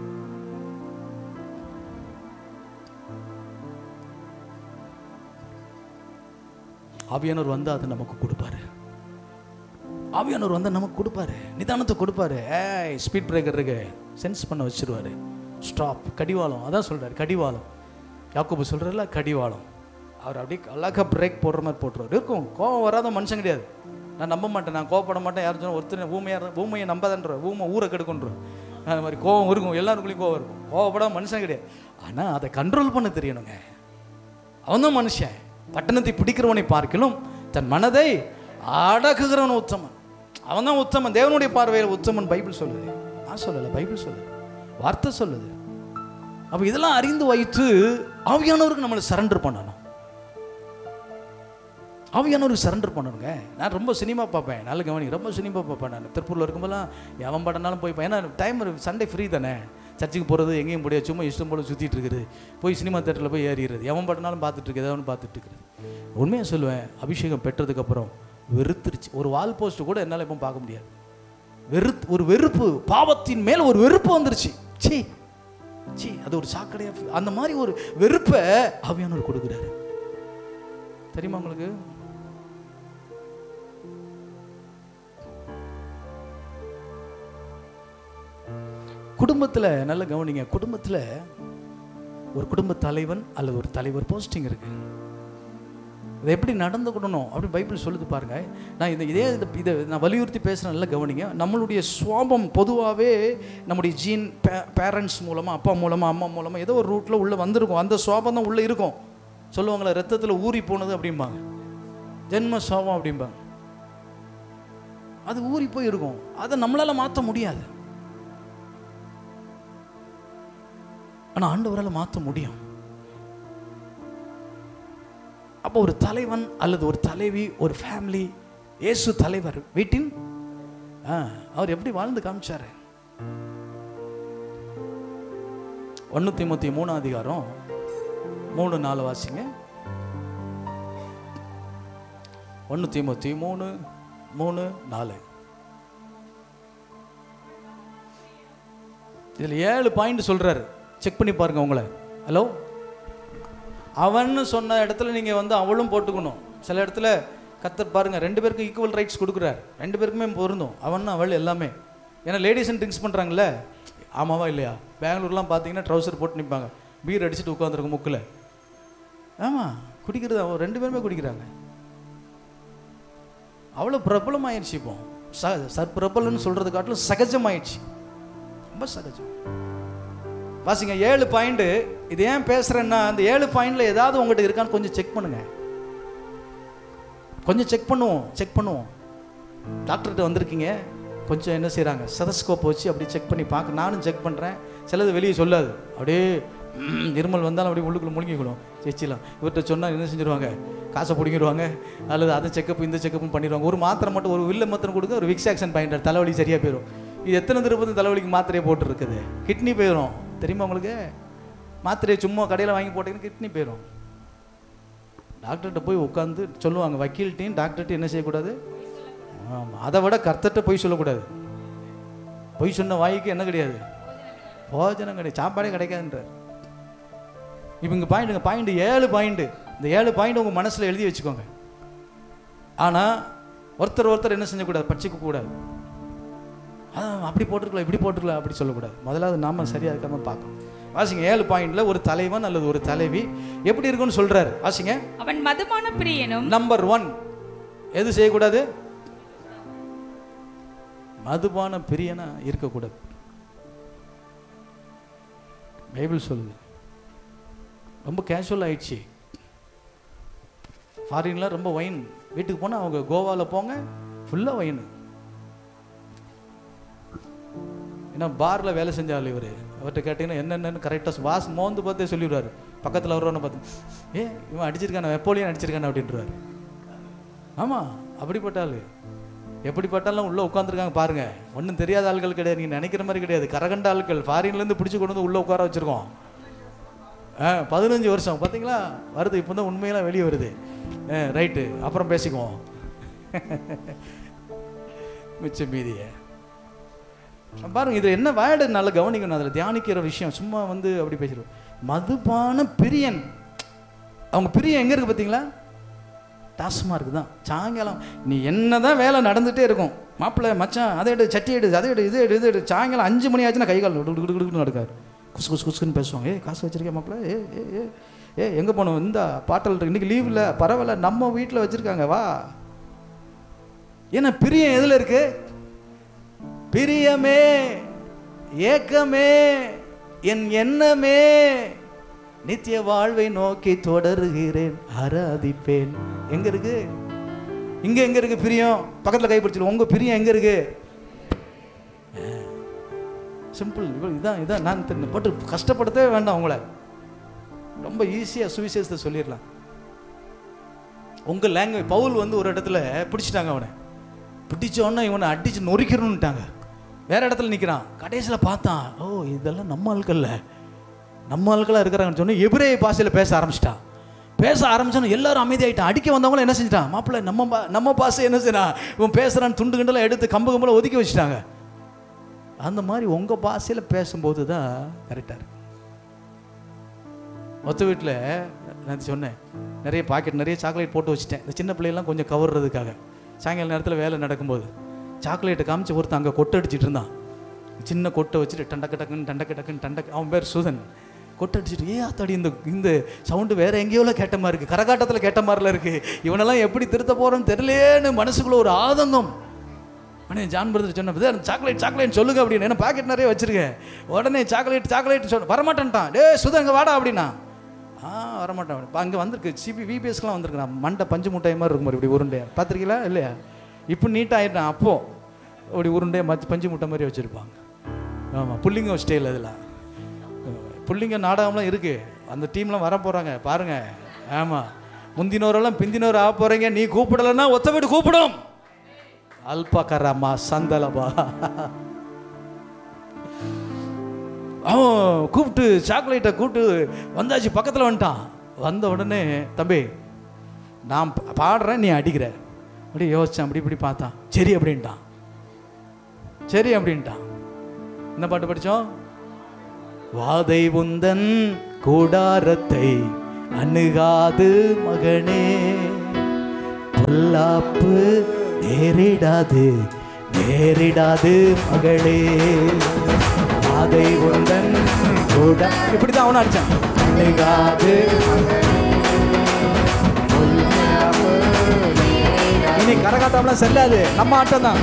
ஆவியானவர் வந்து அதை நமக்கு கொடுப்பாரு ஆவியானவர் வந்து நமக்கு கொடுப்பாரு நிதானத்தை கொடுப்பாரு ஏய் ஸ்பீட் பிரேக்கர் இருக்கு சென்ஸ் பண்ண வச்சிருவாரு ஸ்டாப் கடிவாளம் அதான் சொல்றாரு கடிவாளம் யாக்கோபு சொல்றல கடிவாளம் அவர் அப்படியே அழகா பிரேக் போடுற மாதிரி போட்டுருவார் இருக்கும் கோவம் வராத மனுஷன் கிடையாது நான் நம்ப மாட்டேன் நான் கோவப்பட மாட்டேன் யாரும் சொன்னா ஒருத்தர் ஊமையாக ஊமையை நம்பாதன்ற ஊமை ஊரை கெடுக்குன்ற அந்த மாதிரி கோவம் இருக்கும் எல்லாருக்குள்ளேயும் கோவம் இருக்கும் கோவப்படாத மனுஷன் கிடையாது ஆனால் அதை கண்ட்ரோல் பண்ண தெரியணுங்க அவன் தான் மனுஷன் பட்டணத்தை பிடிக்கிறவனை பார்க்கிலும் தன் மனதை அடக்குகிறவன் உத்தமன் அவன் தான் உத்தமன் தேவனுடைய பார்வையில் உத்தமன் பைபிள் சொல்லுது நான் சொல்லலை பைபிள் சொல்லுது வார்த்தை சொல்லுது அப்போ இதெல்லாம் அறிந்து வைத்து ஆவியானவருக்கு நம்மளை சரண்டர் பண்ணணும் ஆவியானவருக்கு சரண்டர் பண்ணணுங்க நான் ரொம்ப சினிமா பார்ப்பேன் நல்ல கவனி ரொம்ப சினிமா பார்ப்பேன் நான் திருப்பூரில் இருக்கும்போதெல்லாம் எவன் படம்னாலும் போய் ஏன்னா டைம் சண்டே ஃப்ரீ தானே சர்ச்சுக்கு போகிறது எங்கேயும் முடியாது சும்மா இஷ்டம் போல சுற்றிட்டு இருக்குது போய் சினிமா தேட்டரில் போய் ஏறிடுறது எவன் படம்னாலும் பார்த்துட்டு இருக்குது எதாவது பார்த்துட்டு இருக்குது உண்மையாக சொல்லுவேன் அபிஷேகம் பெற்றதுக்கப்புறம் வெறுத்துருச்சு ஒரு வால் போஸ்ட் கூட என்னால் இப்போ பார்க்க முடியாது வெறுத்து ஒரு வெறுப்பு பாவத்தின் மேல் ஒரு வெறுப்பு வந்துருச்சு சீ சீ அது ஒரு சாக்கடையா feel- அந்த மாதிரி ஒரு வெறுப்பை ஆவியானவர் கொடுக்குறாரு தெரியுமா உங்களுக்கு குடும்பத்தில் நல்ல கவனிங்க குடும்பத்தில் ஒரு குடும்ப தலைவன் அல்லது ஒரு தலைவர் போஸ்டிங் இருக்கு இதை எப்படி நடந்துக்கணும் அப்படி பைபிள் சொல்லுது பாருங்க நான் இந்த இதே இதை இதை நான் வலியுறுத்தி பேசுகிறேன் நல்லா கவனிங்க நம்மளுடைய சுவாபம் பொதுவாகவே நம்முடைய ஜீன் பேரண்ட்ஸ் மூலமாக அப்பா மூலமாக அம்மா மூலமாக ஏதோ ஒரு ரூட்டில் உள்ளே வந்திருக்கும் அந்த சுவாபம் தான் உள்ளே இருக்கும் சொல்லுவாங்களே ரத்தத்தில் ஊறி போனது அப்படிம்பாங்க ஜென்ம சுவாபம் அப்படிம்பாங்க அது ஊறி போய் இருக்கும் அதை நம்மளால் மாற்ற முடியாது ஆனால் ஆண்டவரால் மாற்ற முடியும் அப்போ ஒரு தலைவன் அல்லது ஒரு தலைவி ஒரு ஃபேமிலி இயேசு தலைவர் வீட்டின் ஆ, அவர் எப்படி வாழ்ந்து காமிச்சாரு ஒன்று திமுத்தி மூணாம் அதிகாரம் மூணு நாலு வாசிங்க ஒன்று திமுத்தி மூணு மூணு நாலு இதில் ஏழு பாயிண்ட் சொல்றாரு செக் பண்ணி பாருங்க உங்களை ஹலோ அவன்னு சொன்ன இடத்துல நீங்கள் வந்து அவளும் போட்டுக்கணும் சில இடத்துல கத்தர் பாருங்க ரெண்டு பேருக்கும் ஈக்குவல் ரைட்ஸ் கொடுக்குறாரு ரெண்டு பேருக்குமே பொருந்தும் அவன் அவள் எல்லாமே ஏன்னா லேடிஸ் ட்ரிங்க்ஸ் பண்ணுறாங்கல்ல ஆமாவா இல்லையா பெங்களூர்லாம் பார்த்தீங்கன்னா ட்ரௌசர் போட்டு நிற்பாங்க பீர் அடிச்சுட்டு உட்காந்துருக்கும் முக்கில் ஆமாம் குடிக்கிறது அவன் ரெண்டு பேருமே குடிக்கிறாங்க அவ்வளோ பிரபலமாயிடுச்சு இப்போ ச ச பிரபலம்னு சொல்கிறது காட்டிலும் சகஜமாயிடுச்சு ரொம்ப சகஜம் வாசிங்க ஏழு பாயிண்ட் இது ஏன் பேசுறேன்னா அந்த ஏழு பாயிண்ட்ல ஏதாவது உங்ககிட்ட இருக்கான்னு கொஞ்சம் செக் பண்ணுங்க கொஞ்சம் செக் பண்ணுவோம் செக் பண்ணுவோம் டாக்டர்கிட்ட வந்திருக்கீங்க கொஞ்சம் என்ன செய்கிறாங்க செதஸ்கோப் வச்சு அப்படி செக் பண்ணி பார்க்க நானும் செக் பண்ணுறேன் சிலது வெளியே சொல்லாது அப்படியே ம், இருமல் வந்தாலும் அப்படியே உள்ளுக்குள்ள முழுங்கிக்கணும் சேச்சிலாம் இவர்கிட்ட சொன்னால் என்ன செஞ்சிருவாங்க காசை பிடிங்கிடுவாங்க அல்லது அதை செக்கப் இந்த செக்கப்பும் பண்ணிடுவாங்க ஒரு மாத்திரை மட்டும் ஒரு வில்ல மாத்திரம் கொடுக்க ஒரு விக்ஸ் ஆக்ஷன் பாயிண்ட் தலைவலி சரியாக போயிடும் இது எத்தனை திருப்பதி தலைவலிக்கு மாத்திரையை போட்டு இருக்குது கிட்னி போயிடும் தெரியுமா உங்களுக்கு மாத்திரையை சும்மா கடையில் வாங்கி போட்டீங்கன்னா கிட்னி போயிடும் டாக்டர்கிட்ட போய் உட்காந்து சொல்லுவாங்க வக்கீல்ட்டையும் டாக்டர்கிட்ட என்ன செய்யக்கூடாது ஆமாம் அதை விட கர்த்தர்கிட்ட போய் சொல்லக்கூடாது பொய் சொன்ன வாய்க்கு என்ன கிடையாது போஜனம் கிடையாது சாப்பாடே கிடைக்காதுன்றார் இப்போ இங்கே பாயிண்ட் பாயிண்ட் ஏழு பாயிண்ட் இந்த ஏழு பாயிண்ட் உங்கள் மனசில் எழுதி வச்சுக்கோங்க ஆனால் ஒருத்தர் ஒருத்தர் என்ன செஞ்சக்கூடாது பச்சிக்க கூடாது அதான் அப்படி போட்டுருக்கலாம் இப்படி போட்டுருக்கலாம் அப்படி சொல்லக்கூடாது முதலாவது நாம சரியா இருக்காம பார்க்கணும் வாசிங்க ஏழு பாயிண்ட்ல ஒரு தலைவன் அல்லது ஒரு தலைவி எப்படி இருக்குன்னு சொல்றாரு வாசிங்க அவன் மதுபான பிரியனும் நம்பர் ஒன் எது செய்யக்கூடாது மதுபான பிரியனா இருக்கக்கூடாது பைபிள் சொல்லுது ரொம்ப கேஷுவல் ஆயிடுச்சு ஃபாரின்ல ரொம்ப ஒயின் வீட்டுக்கு போனால் அவங்க கோவாவில் போங்க ஃபுல்லாக ஒயின் ஏன்னா பாரில் வேலை செஞ்சாள் இவர் அவர்கிட்ட கேட்டிங்கன்னா என்னென்னு கரெக்டாக வாஸ் மோந்து பார்த்தே சொல்லிடுவார் பக்கத்தில் வருவான்னு பார்த்து ஏ இவன் அடிச்சிருக்கான வெப்போலியன் அடிச்சிருக்கான அப்படின்றாரு ஆமாம் அப்படிப்பட்ட ஆள் எப்படிப்பட்டாலும் உள்ளே உட்காந்துருக்காங்க பாருங்க ஒன்றும் தெரியாத ஆட்கள் கிடையாது நீங்கள் நினைக்கிற மாதிரி கிடையாது கரகண்ட ஆட்கள் ஃபாரின்லேருந்து பிடிச்சி கொண்டு வந்து உள்ளே உட்கார வச்சுருக்கோம் ஆ பதினஞ்சு வருஷம் பார்த்தீங்களா வருது இப்போ தான் உண்மையெல்லாம் வெளியே வருது ஆ ரைட்டு அப்புறம் பேசிக்குவோம் மிச்ச மீதிய பாருங்க இது என்ன வேர்டு நல்லா கவனிக்கணும் அதில் தியானிக்கிற விஷயம் சும்மா வந்து அப்படி பேசிடுவோம் மதுபான பிரியன் அவங்க பிரியம் எங்கே இருக்கு பார்த்தீங்களா டாஸ்மார்க் தான் சாயங்காலம் நீ என்ன தான் வேலை நடந்துகிட்டே இருக்கும் மாப்பிள்ளை மச்சான் அதை எடு சட்டி எடு அதை எடு இது எடு இது எடு சாயங்காலம் அஞ்சு மணி ஆச்சுன்னா கை கால் குடுக்குன்னு நடக்காரு குசு குசு குசுக்குன்னு பேசுவாங்க ஏ காசு வச்சிருக்கேன் மாப்பிள்ளை ஏ ஏ ஏ ஏ எங்கே போனோம் இந்த பாட்டல் இருக்கு இன்னைக்கு லீவ் இல்லை பரவாயில்ல நம்ம வீட்டில் வச்சுருக்காங்க வா ஏன்னா பிரியம் எதில் இருக்கு பிரியமே ஏக்கமே என் எண்ணமே நித்திய வாழ்வை நோக்கி தொடருகிறேன் ஆராதிப்பேன் எங்க இருக்கு இங்க எங்க இருக்கு பிரியம் பக்கத்துல கை பிடிச்சிடும் உங்க பிரியம் எங்க இருக்கு சிம்பிள் இதான் இதான் நான் தெரியல போட்டு கஷ்டப்படுத்தவே வேண்டாம் உங்களை ரொம்ப ஈஸியாக சுவிசேஷத்தை சொல்லிடலாம் உங்கள் லாங்குவேஜ் பவுல் வந்து ஒரு இடத்துல பிடிச்சிட்டாங்க அவனை பிடிச்ச உடனே இவனை அடிச்சு நொறுக்கிறணுன்ட்டாங்க வேற இடத்துல நிற்கிறான் கடைசியில் பார்த்தான் ஓ இதெல்லாம் நம்ம ஆட்கள்ல நம்ம ஆட்களாக இருக்கிறாங்கன்னு சொன்னி எபிரே பாஷையில் பேச ஆரம்பிச்சிட்டான் பேச ஆரம்பிச்சோன்னு எல்லாரும் அமைதியாயிட்டான் அடிக்க வந்தவங்களும் என்ன செஞ்சிட்டான் மாப்பிள்ளை நம்ம பா நம்ம பாஷை என்ன செய்யறான் இவன் பேசுகிறான்னு துண்டு கிண்டெல்லாம் எடுத்து கம்பு கம்புல ஒதுக்கி வச்சுட்டாங்க அந்த மாதிரி உங்கள் பாஷையில் பேசும்போது தான் கரெக்டாக இருக்கு மொத்த வீட்டில் நான் சொன்னேன் நிறைய பாக்கெட் நிறைய சாக்லேட் போட்டு வச்சுட்டேன் இந்த சின்ன பிள்ளையெல்லாம் கொஞ்சம் கவர்றதுக்காக சாயங்கால நேரத்தில் வேலை நடக்கும்போது சாக்லேட்டை காமிச்சு ஒருத்தன் அங்கே கொட்டை அடிச்சிட்டு இருந்தான் சின்ன கொட்டை வச்சுட்டு டண்டக்கு டக்குன்னு டண்டக்கு டக்குன்னு டண்டக்கு அவன் பேர் சுதன் கொட்டை அடிச்சிட்டு ஏ ஆத்தாடி இந்த இந்த சவுண்டு வேற எங்கேயோல கேட்ட மாதிரி இருக்கு கரகாட்டத்தில் கேட்ட மாதிரில இருக்கு இவனெல்லாம் எப்படி திருத்த போறோன்னு தெரியலேன்னு மனசுக்குள்ள ஒரு ஆதங்கம் உடனே ஜான் பிரதர் சொன்ன பிரதர் சாக்லேட் சாக்லேட் சொல்லுங்க அப்படின்னு என்ன பாக்கெட் நிறைய வச்சிருக்கேன் உடனே சாக்லேட் சாக்லேட் சொன்ன வரமாட்டேன்ட்டான் டே சுதா இங்கே வாடா அப்படின்னா ஆ வரமாட்டேன் இப்போ அங்கே வந்திருக்கு சிபி விபிஎஸ்க்குலாம் வந்திருக்குறான் மண்டை பஞ்சு முட்டாய் மாதிரி இருக்கும் இப்படி உருண்டையா பார்த்துருக்கீங்களா இல்லையா இப்போ நீட்டாக ஆயிட்டான் அப்போ அப்படி உருண்டையா மத்து பஞ்சு முட்டை மாதிரி வச்சுருப்பாங்க ஆமாம் புள்ளிங்க ஸ்டைல் அதெல்லாம் புள்ளிங்க நாடகம்லாம் இருக்கு அந்த டீம்லாம் வர போகிறாங்க பாருங்க ஆமாம் முந்தினோரெல்லாம் பிந்தினோர் ஆக போகிறீங்க நீ கூப்பிடலைன்னா ஒத்த வீடு கூப்பிடும் அல்பகரமா சந்தலபா அவன் கூப்பிட்டு சாக்லேட்டை கூப்பிட்டு வந்தாச்சு பக்கத்தில் வந்துட்டான் வந்த உடனே தம்பி நான் பா- பாடுறேன் நீ அடிக்கிற அப்படி யோசிச்சேன் அப்படி இப்படி பார்த்தான் சரி அப்படின்ட்டான் சரி அப்படின்ட்டான் என்ன பாட்டு படித்தோம் வாதை உந்தன் கூடாரத்தை அணுகாது மகனே பொல்லாப்பு நேரிடாது நேரிடாது மகளே வாதை உந்தன் கூட இப்படிதான் அவனை அடிச்சான் அணுகாது இனி கரகாட்டம்லாம் செல்லாது நம்ம ஆட்டம் தான்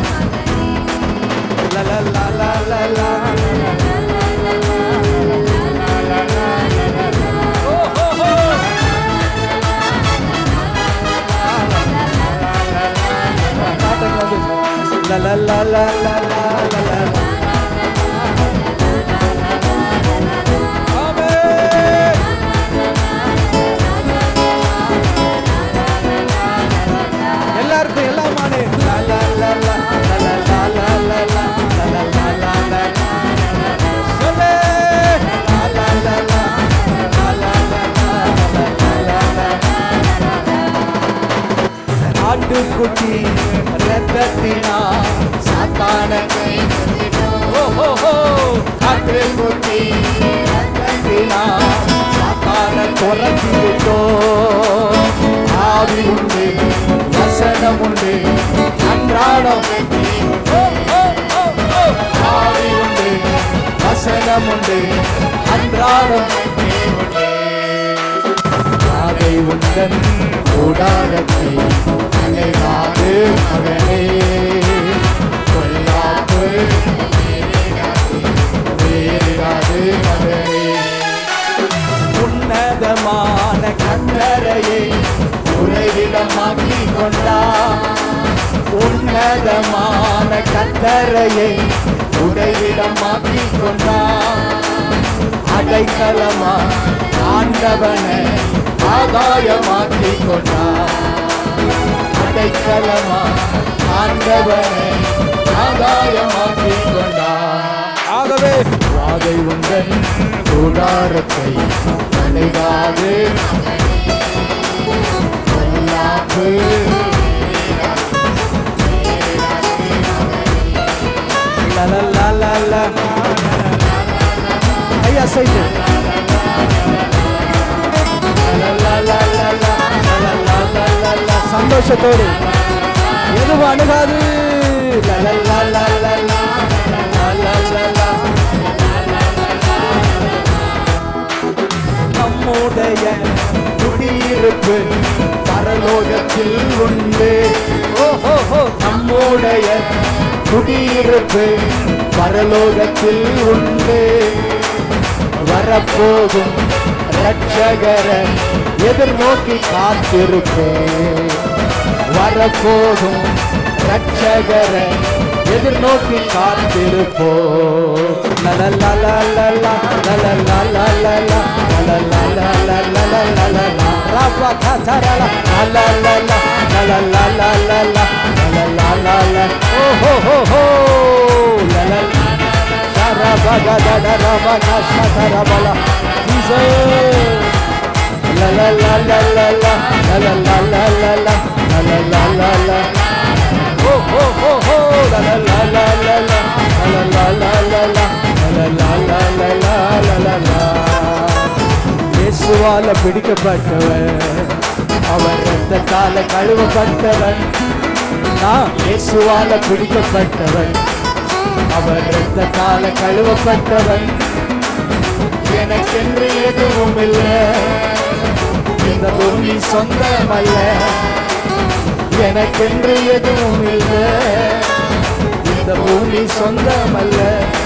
எல்லாருக்கும் எல்லாம் மாடு சொல்லு ஆட்டுக்குட்டி ரத்தத்தினா சாத்தான ஓஹோ ஆட்டுக்குட்டி ரத்தத்தினா சாத்தான துரத்தி விட்டோ ஆவி உண்டு வசனம் உண்டு அன்றாடம் ஓ, ஓ, ஓ, ஓ. ஆவி உண்டு வசனம் உண்டு அன்றாடம் அதை உந்தன் கூடாரத்தை அலைவாது மகனே கொல்லாப்பு வேறாது மகனே உன்னதமான கண்டரையை உறைவிடமாக்கி கொண்டா உன்னதமான கண்டரையை உறைவிடமாக்கி கொண்டா அடைக்கலமா ஆண்டவனை ஆதாயமாக்கி கொண்டா அடைக்கலமா ஆண்டவனை ஆதாயமாக்கி கொண்டா ஆகவே வாதை உந்தன் கூடாரத்தை அலைகாது பொல்லாப்பு அசைத்து சந்தோஷத்தோடு எதுவும் அணுகாது நம்முடைய குடியிருப்பு பரலோகத்தில் உண்டு ஓஹோ நம்முடைய குடியிருப்பு பரலோகத்தில் உண்டு வரப்போகும் ரட்சகர எதிர்நோக்கி காத்திருப்பேன் வரப்போகும் ரட்சகர எதிர்நோக்கி காத்திருப்போ லலலலலலா, லலலலலலா, லலலலலலலலலா, ராப்பா காத்தரலா, லலலலா, லலலலலலா, லலலலலா, ஓஹோஹோஹோ, லலல, சரபகதடரபகசதரபல, Jesus. La la la la la la la la la la la la la la la la la Oh oh oh oh la la la la la la la la la la la la la la la la la la la இயேசுவால பிடிக்கப்பட்டவன் அவர் ரத்தத்தால கழுவப்பட்டவன் நான் இயேசுவால பிடிக்கப்பட்டவன் அவர் ரத்தத்தால கழுவப்பட்டவன் எனக்கென்று எதுவும் இல்லை இந்த பூமி சொந்தமல்ல எனக்கென்று எதுவும் இல்லை இந்த பூமி சொந்தமல்ல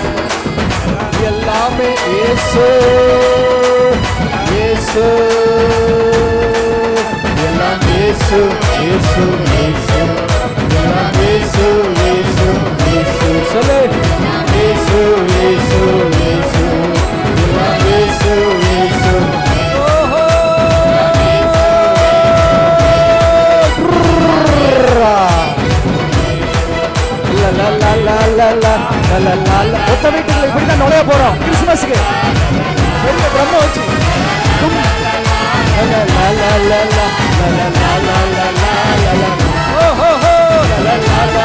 எல்லாமே இயேசு இயேசு எல்லாம் இயேசு இயேசு இயேசு எல்லாம் இயேசு இயேசு இயேசு சொல்லு இயேசு இயேசு இயேசு எல்லாம் இயேசு இயேசு ஓஹோ ஒத்த வீட்டுக்குள்ள இப்படிதான் நுழைய போறோம் கிறிஸ்துமஸ்க்கு பெரிய பிரம்ம வச்சு கும். லல, லல, லல, லல, லல, லல, லல. ஓஹோஹோ, லல, லல.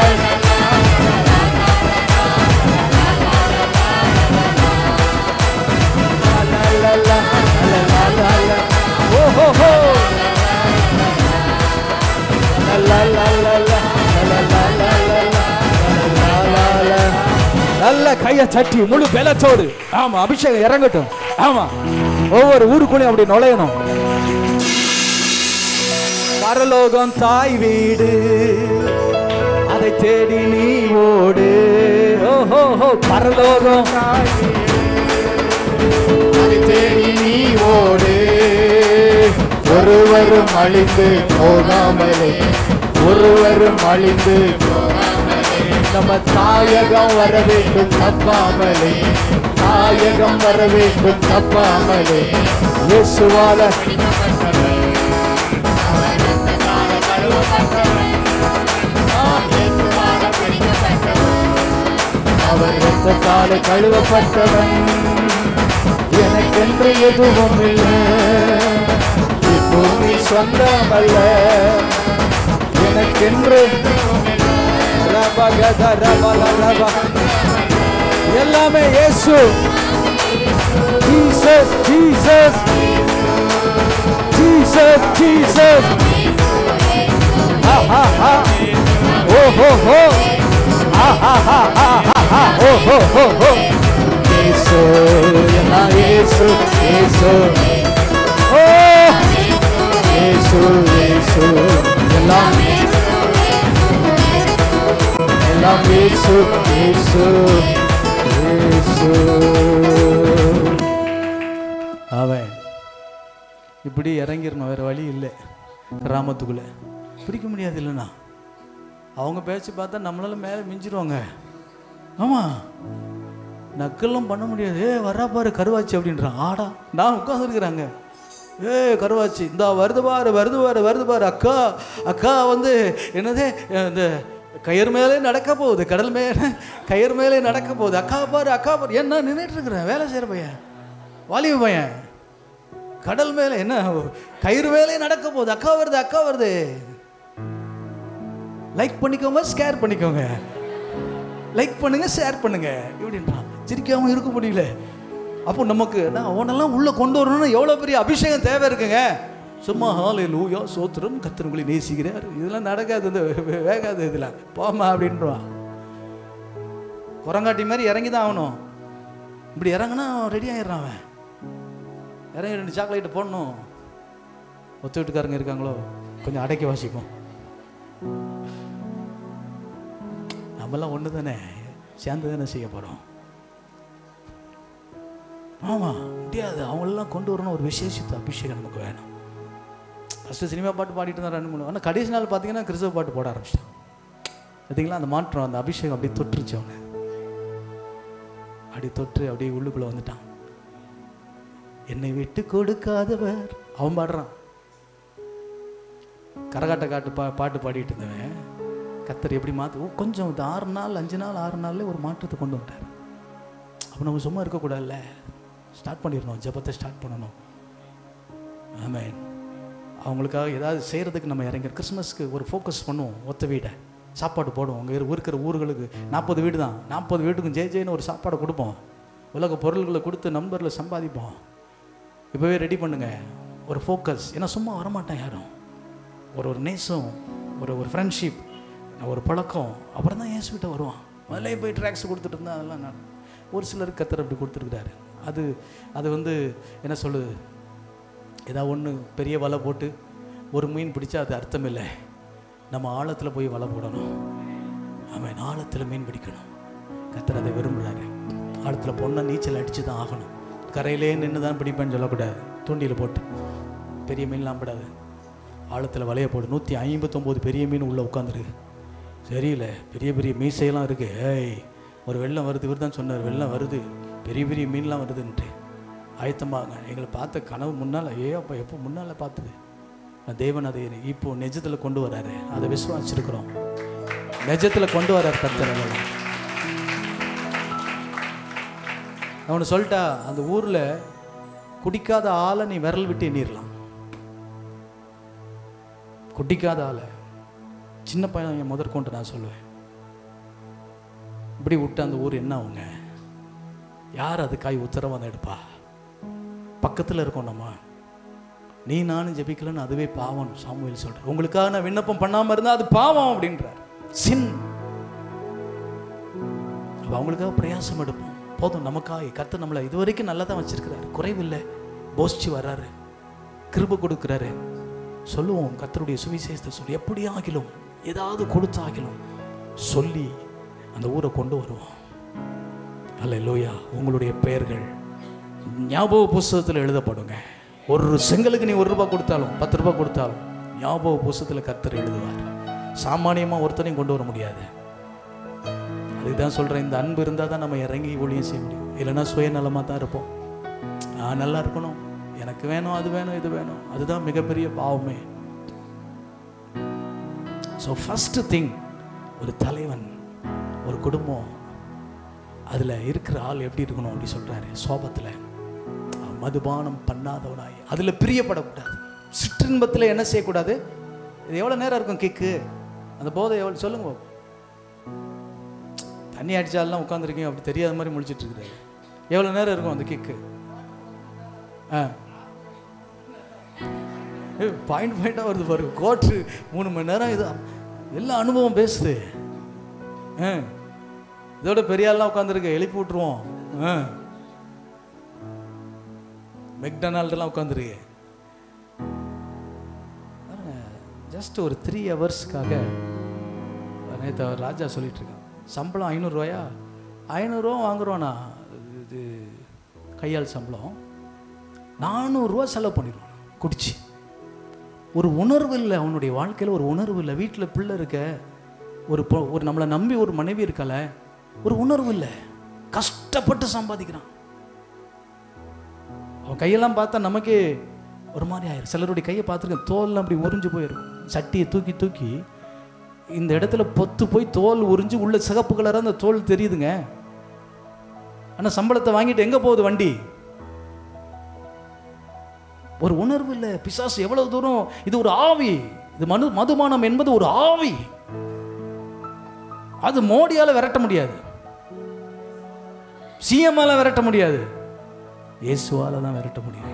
லல, லல, லல, லல, லல. ஓஹோஹோ. லல, லல, லல, லல, லல, லல, லல, லல. நல்ல கைய தட்டி முழு பெலத்தோடு ஆமா அபிஷேகம் இறங்கட்டும் ஆமா ஒவ்வொரு ஊருக்குள்ளேயும் அப்படி நுழையணும் பரலோகம் தாய் வீடு அதை தேடி நீ ஓடு ஓஹோ ஹோ பரலோகம் தாய் வீடு அதை தேடி நீ ஓடு ஒருவரும் அழிந்து போகாமலே ஒருவரும் அழிந்து போகாமலே நம்ம தாயகம் வர வேண்டும் தப்பாமலே தாயகம் வர வேண்டும் தப்பாமலே இயேசுவால அவர் ரத்தத்தால கழுவப்பட்டவன் எனக்கென்று எதுவும் இல்லை இப்பூமி சொந்தமல்ல எனக்கென்று ரபகத ரபல ரப. எல்லாமே இயேசு ஜீசஸ் ஜீசஸ் ஜீசஸ் ஜீசஸ் ஹா ஹா ஹா ஓ ஹோ ஹோ ஹா ஹா ஹா ஹா ஹா ஹா ஓ ஹோ ஹோ ஹோ இயேசு எல்லாம் இயேசு இயேசு ஓ இயேசு இயேசு எல்லாம் எல்லாம் இயேசு இயேசு இயேசு அவன் இப்படி இறங்கிடணும் வேற வழி இல்லை கிராமத்துக்குள்ள பிடிக்க முடியாது இல்லைண்ணா அவங்க பேச்சு பார்த்தா நம்மளால மேலே மிஞ்சிருவாங்க ஆமாம் நக்கெல்லாம் பண்ண முடியாது ஏ வரா பாரு கருவாச்சி அப்படின்றான் ஆடா நான் உட்காந்துருக்குறாங்க ஏ கருவாச்சி இந்தா வருது பாரு வருது பாரு வருது பாரு அக்கா அக்கா வந்து என்னது இந்த கயிறு மேலே நடக்க போகுது கடல் மேலே கயிறு மேலே நடக்க போகுது அக்கா பாரு அக்கா பாரு என்ன நின்றுட்டு இருக்கிறேன் வேலை செய்கிற பையன் வாலிப பையன் கடல் மேலே என்ன கயிறு மேலே நடக்க போகுது அக்கா வருது அக்கா வருது லைக் பண்ணிக்கோங்க ஷேர் பண்ணிக்கோங்க லைக் பண்ணுங்க ஷேர் பண்ணுங்க இப்படின்றான் சிரிக்காம இருக்க முடியல அப்போ நமக்கு நான் அவனெல்லாம் உள்ளே கொண்டு வரணும்னா எவ்வளோ பெரிய அபிஷேகம் தேவை இருக்குங்க சும்மா ஹாலே லூயா சோத்திரம் கத்திரங்களை நேசிக்கிறார் இதெல்லாம் நடக்காது இந்த வே- வேகாது இதில் போமா அப்படின்றான் குரங்காட்டி மாதிரி இறங்கி தான் ஆகணும் இப்படி இறங்குனா ரெடி ஆயிடுறான் அவன் இறங்கி ரெண்டு சாக்லேட்டு போடணும் ஒத்து வீட்டுக்காரங்க இருக்காங்களோ கொஞ்சம் அடக்கி வாசிப்போம் நம்மெல்லாம் ஒன்று தானே சேர்ந்து தானே செய்ய போகிறோம் ஆமாம் முடியாது அவங்களெல்லாம் கொண்டு வரணும் ஒரு விசேஷித்த அபிஷேகம் நமக்கு வேணும் ஃபஸ்ட்டு சினிமா பாட்டு பாடிட்டு தான் ரெண்டு மூணு ஆனால் கடைசி நாள் பார்த்தீங்கன்னா கிறிஸ்தவ பாட்டு போட ஆரம்பிச்சிட்டான் பார்த்தீங்களா அந்த மாற்றம் அந்த அபிஷேகம் அப்படியே தொட்டுருச்சு அவனை அப்படி தொட்டு அப்படியே உள்ளுக்குள்ளே வந்துட்டான் என்னை விட்டு கொடுக்காதவர் அவன் பாடுறான் கரகாட்ட காட்டு பா பாட்டு பாடிட்டு இருந்தவன் கத்தர் எப்படி மாற்று கொஞ்சம் இந்த ஆறு நாள் அஞ்சு நாள் ஆறு நாள்ல ஒரு மாற்றத்தை கொண்டு வந்துட்டார் அப்போ நம்ம சும்மா இருக்கக்கூடாதுல்ல ஸ்டார்ட் பண்ணிடணும் ஜெபத்தை ஸ்டார்ட் பண்ணணும் ஆமென் அவங்களுக்காக ஏதாவது செய்கிறதுக்கு நம்ம இறங்கி கிறிஸ்மஸ்க்கு ஒரு ஃபோக்கஸ் பண்ணுவோம் ஒத்த வீடை சாப்பாடு போடுவோம் அங்கே இருக்கிற ஊர்களுக்கு நாற்பது வீடு தான் நாற்பது வீட்டுக்கும் ஜெய் ஜெயின்னு ஒரு சாப்பாடு கொடுப்போம் உலக பொருள்களை கொடுத்து நம்பரில் சம்பாதிப்போம் இப்போவே ரெடி பண்ணுங்க ஒரு ஃபோக்கஸ் ஏன்னா சும்மா வரமாட்டேன் யாரும் ஒரு ஒரு நேசம் ஒரு ஒரு ஃப்ரெண்ட்ஷிப் ஒரு பழக்கம் அப்புறம் தான் இயேசுகிட்ட வருவான் முதல்ல போய் ட்ராக்ஸ் கொடுத்துட்டு இருந்தா அதெல்லாம் நான் ஒரு சிலருக்கு கத்தர் அப்படி கொடுத்துருக்குறாரு அது அது வந்து என்ன சொல்லுது ஏதாவது ஒன்று பெரிய வலை போட்டு ஒரு மீன் பிடிச்சா அது அர்த்தம் இல்லை நம்ம ஆழத்தில் போய் வலை போடணும் அவன் ஆழத்தில் மீன் பிடிக்கணும் கத்தர் அதை விரும்புகிறாரு ஆழத்தில் பொண்ணை நீச்சல் அடித்து தான் ஆகணும் கரையிலே நின்று தான் பிடிப்பேன்னு சொல்லக்கூடாது தூண்டியில் போட்டு பெரிய மீன்லாம் படாது ஆழத்தில் வலைய போடு நூற்றி ஐம்பத்தொம்போது பெரிய மீன் உள்ளே உட்காந்துருக்கு சரியில்லை பெரிய பெரிய மீசையெல்லாம் இருக்குது ஏய் ஒரு வெள்ளம் வருது இவர் தான் சொன்னார் வெள்ளம் வருது பெரிய பெரிய மீன்லாம் வருதுன்ட்டு ஆயத்தமாங்க எங்களை பார்த்த கனவு முன்னால் ஏ அப்பா எப்போ முன்னால் பார்த்தது நான் தேவன் அதை இப்போ நெஜத்தில் கொண்டு வராரு அதை விசுவாசிச்சிருக்கிறோம் நெஜத்தில் கொண்டு வரார் கர்த்தர் அதெல்லாம் நான் ஒன்று சொல்லிட்டா அந்த ஊரில் குடிக்காத ஆளை நீ விரல் விட்டு எண்ணிடலாம் குடிக்காத ஆளை சின்ன பையன் என் முதற்கொண்டு நான் சொல்லுவேன் இப்படி விட்டு அந்த ஊர் என்ன ஆகுங்க யார் அதுக்காய் உத்தரவாதம் எடுப்பா பக்கத்தில் இருக்கோம் நம்ம நீ நானும் ஜெபிக்கலன்னு அதுவே பாவம் சாமுவேல் சொல்கிறேன் உங்களுக்காக நான் விண்ணப்பம் பண்ணாமல் இருந்தால் அது பாவம் அப்படின்றார் சின் அப்ப அவங்களுக்காக பிரயாசம் எடுப்போம் போதும் நமக்காக கர்த்தர் நம்மளை இது வரைக்கும் நல்லா தான் வச்சிருக்கிறாரு குறைவில்லை போஸ்டி வர்றாரு கிருப கொடுக்குறாரு சொல்லுவோம் கர்த்தருடைய சுவிசேஷத்தை சொல்லி எப்படி ஆகிலும் ஏதாவது கொடுத்து ஆகிலும் சொல்லி அந்த ஊரை கொண்டு வருவோம் அல்ல லோயா உங்களுடைய பெயர்கள் ஞாபக புஸ்தகத்தில் எழுதப்படுங்க ஒரு செங்கலுக்கு நீ ஒரு ரூபாய் கொடுத்தாலும் பத்து ரூபாய் கொடுத்தாலும் ஞாபக புஸ்தகத்தில் கர்த்தர் எழுதுவார் சாமானியமாக ஒருத்தனையும் கொண்டு வர முடியாது அதுதான் சொல்கிறேன் இந்த அன்பு இருந்தால் தான் நம்ம இறங்கி ஊழியம் செய்ய முடியும் இல்லைன்னா சுயநலமாக தான் இருப்போம் நான் நல்லா இருக்கணும் எனக்கு வேணும் அது வேணும் இது வேணும் அதுதான் மிகப்பெரிய பாவமே ஸோ ஃபஸ்ட்டு திங் ஒரு தலைவன் ஒரு குடும்பம் அதில் இருக்கிற ஆள் எப்படி இருக்கணும் அப்படி சொல்கிறாரு சோபத்தில் மதுபானம் பண்ணாதவனாய் அதில் பிரியப்படக்கூடாது சிற்றின்பத்தில் என்ன செய்யக்கூடாது இது எவ்வளோ நேரம் இருக்கும் கிக்கு அந்த போதை எவ்வளோ சொல்லுங்க பாப்போம். தண்ணி அடிச்சாலாம் உட்காந்துருக்கீங்க அப்படி தெரியாத மாதிரி முழிச்சிட்டு இருக்கிறாரு எவ்வளோ நேரம் இருக்கும் அந்த கிக்கு ஆ பாயிண்ட் பாயிண்டாக வருது பாருங்க கோட்டு மூணு மணி நேரம் இது எல்லா அனுபவம் பேசுது ஆ இதோட பெரிய ஆள்லாம் உட்காந்துருக்கு எழுப்பி விட்ருவோம் ஆ மெக்டொனால்டெல்லாம் உட்காந்துருக்கு ஜஸ்ட் ஒரு த்ரீ ஹவர்ஸ்க்காக நேற்று அவர் ராஜா சொல்லிட்டு இருக்கான் சம்பளம் ஐநூறுரூவாயா ஐநூறுரூவா வாங்குறோண்ணா இது கையால் சம்பளம் நானூறுரூவா செலவு பண்ணிடுவான் குடிச்சு ஒரு உணர்வு இல்லை அவனுடைய வாழ்க்கையில் ஒரு உணர்வு இல்லை வீட்டில் பிள்ளை இருக்க ஒரு பொ- ஒரு நம்மளை நம்பி ஒரு மனைவி இருக்கல ஒரு உணர்வு இல்லை கஷ்டப்பட்டு சம்பாதிக்கிறான் அவன் கையெல்லாம் பார்த்தா நமக்கே ஒரு மாதிரி ஆயிரும் சிலருடைய கையை பார்த்துருக்கேன் தோல்லாம் அப்படி உறிஞ்சு போயிருக்கும் சட்டியை தூக்கி தூக்கி இந்த இடத்துல பொத்து போய் தோல் உறிஞ்சு உள்ள சிகப்பு கலராக அந்த தோல் தெரியுதுங்க ஆனால் சம்பளத்தை வாங்கிட்டு எங்கே போகுது வண்டி ஒரு உணர்வு இல்லை பிசாசு எவ்வளவு தூரம் இது ஒரு ஆவி இது மனு மதுபானம் என்பது ஒரு ஆவி அது மோடியால விரட்ட முடியாது சிஎம்ஆல விரட்ட முடியாது இயேசுவால தான் விரட்ட முடியும்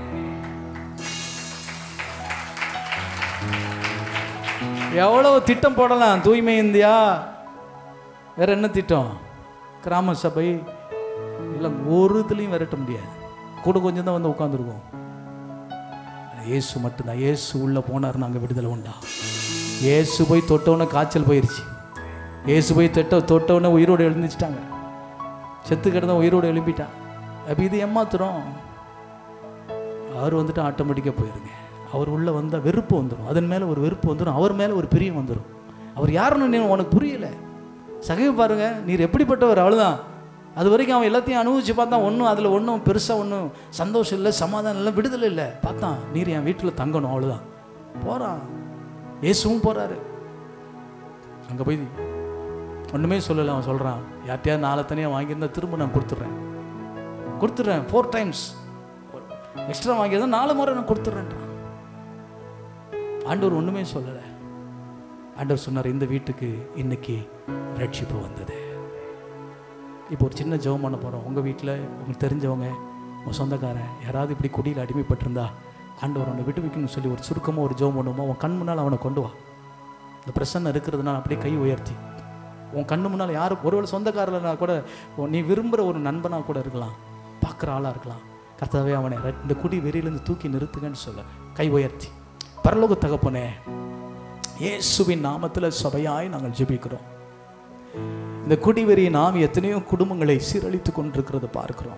எவ்வளவு திட்டம் போடலாம் தூய்மை இந்தியா வேற என்ன திட்டம் கிராம சபை இல்லை ஒரு இதுலையும் விரட்ட முடியாது கூட கொஞ்சம் தான் வந்து உட்காந்துருக்கோம் இயேசு மட்டும்தான் இயேசு உள்ளே போனார் நாங்கள் விடுதலை உண்டா இயேசு போய் தொட்டவுடனே காய்ச்சல் போயிருச்சு இயேசு போய் தொட்ட தொட்டவுடனே உயிரோடு எழுந்துச்சிட்டாங்க செத்து கிடந்த உயிரோடு எழுப்பிட்டான் அப்போ இது ஏமாத்துறோம் அவர் வந்துட்டு ஆட்டோமேட்டிக்காக போயிருங்க அவர் உள்ளே வந்தால் வெறுப்பு வந்துடும் அதன் மேலே ஒரு வெறுப்பு வந்துடும் அவர் மேலே ஒரு பிரியம் வந்துடும் அவர் யாருன்னு நீ உனக்கு புரியல சகைவு பாருங்க நீர் எப்படிப்பட்டவர் அவ்வளோதான் அது வரைக்கும் அவன் எல்லாத்தையும் அனுபவிச்சு பார்த்தான் ஒன்றும் அதில் ஒன்றும் பெருசாக ஒன்றும் சந்தோஷம் இல்லை சமாதானம் இல்லை விடுதலை இல்லை பார்த்தான் நீர் என் வீட்டில் தங்கணும் அவ்வளோதான் போகிறான் இயேசுவும் போகிறாரு அங்கே போய் ஒன்றுமே சொல்லலை அவன் சொல்கிறான் யார்ட்டையாவது நாளை தனியாக வாங்கியிருந்தா திரும்ப நான் கொடுத்துட்றேன் கொடுத்துட்றேன் ஃபோர் டைம்ஸ் எக்ஸ்ட்ரா வாங்கியிருந்தா நாலு முறை நான் கொடுத்துட்றேன்றான் ஆண்டவர் ஒன்றுமே சொல்லலை ஆண்டவர் சொன்னார் இந்த வீட்டுக்கு இன்னைக்கு ரட்சிப்பு வந்தது இப்போ ஒரு சின்ன ஜெபம் பண்ண போகிறோம் உங்கள் வீட்டில் உங்களுக்கு தெரிஞ்சவங்க உங்கள் சொந்தக்காரன் யாராவது இப்படி குடியில் அடிமைப்பட்டிருந்தா ஆண்டவர் அவனை விடுவிக்கணும்னு சொல்லி ஒரு சுருக்கமாக ஒரு ஜெபம் பண்ணுவோமா உன் கண் முன்னால் அவனை கொண்டு வா இந்த பிரசன்னம் இருக்கிறதுனால அப்படியே கை உயர்த்தி உன் கண்ணு முன்னால் யார் ஒருவேளை சொந்தக்காரனா கூட உன் நீ விரும்புகிற ஒரு நண்பனாக கூட இருக்கலாம் பார்க்குற ஆளாக இருக்கலாம் கர்த்தாவே அவனை ர- இந்த குடி வெறியிலேருந்து தூக்கி நிறுத்துங்கன்னு சொல்ல கை உயர்த்தி பரலோக தகப்பனே இயேசுவின் நாமத்தில் சபையாய் நாங்கள் ஜெபிக்கிறோம் இந்த குடிவெறியை நாம் எத்தனையோ குடும்பங்களை சீரழித்து கொண்டிருக்கிறத பார்க்கிறோம்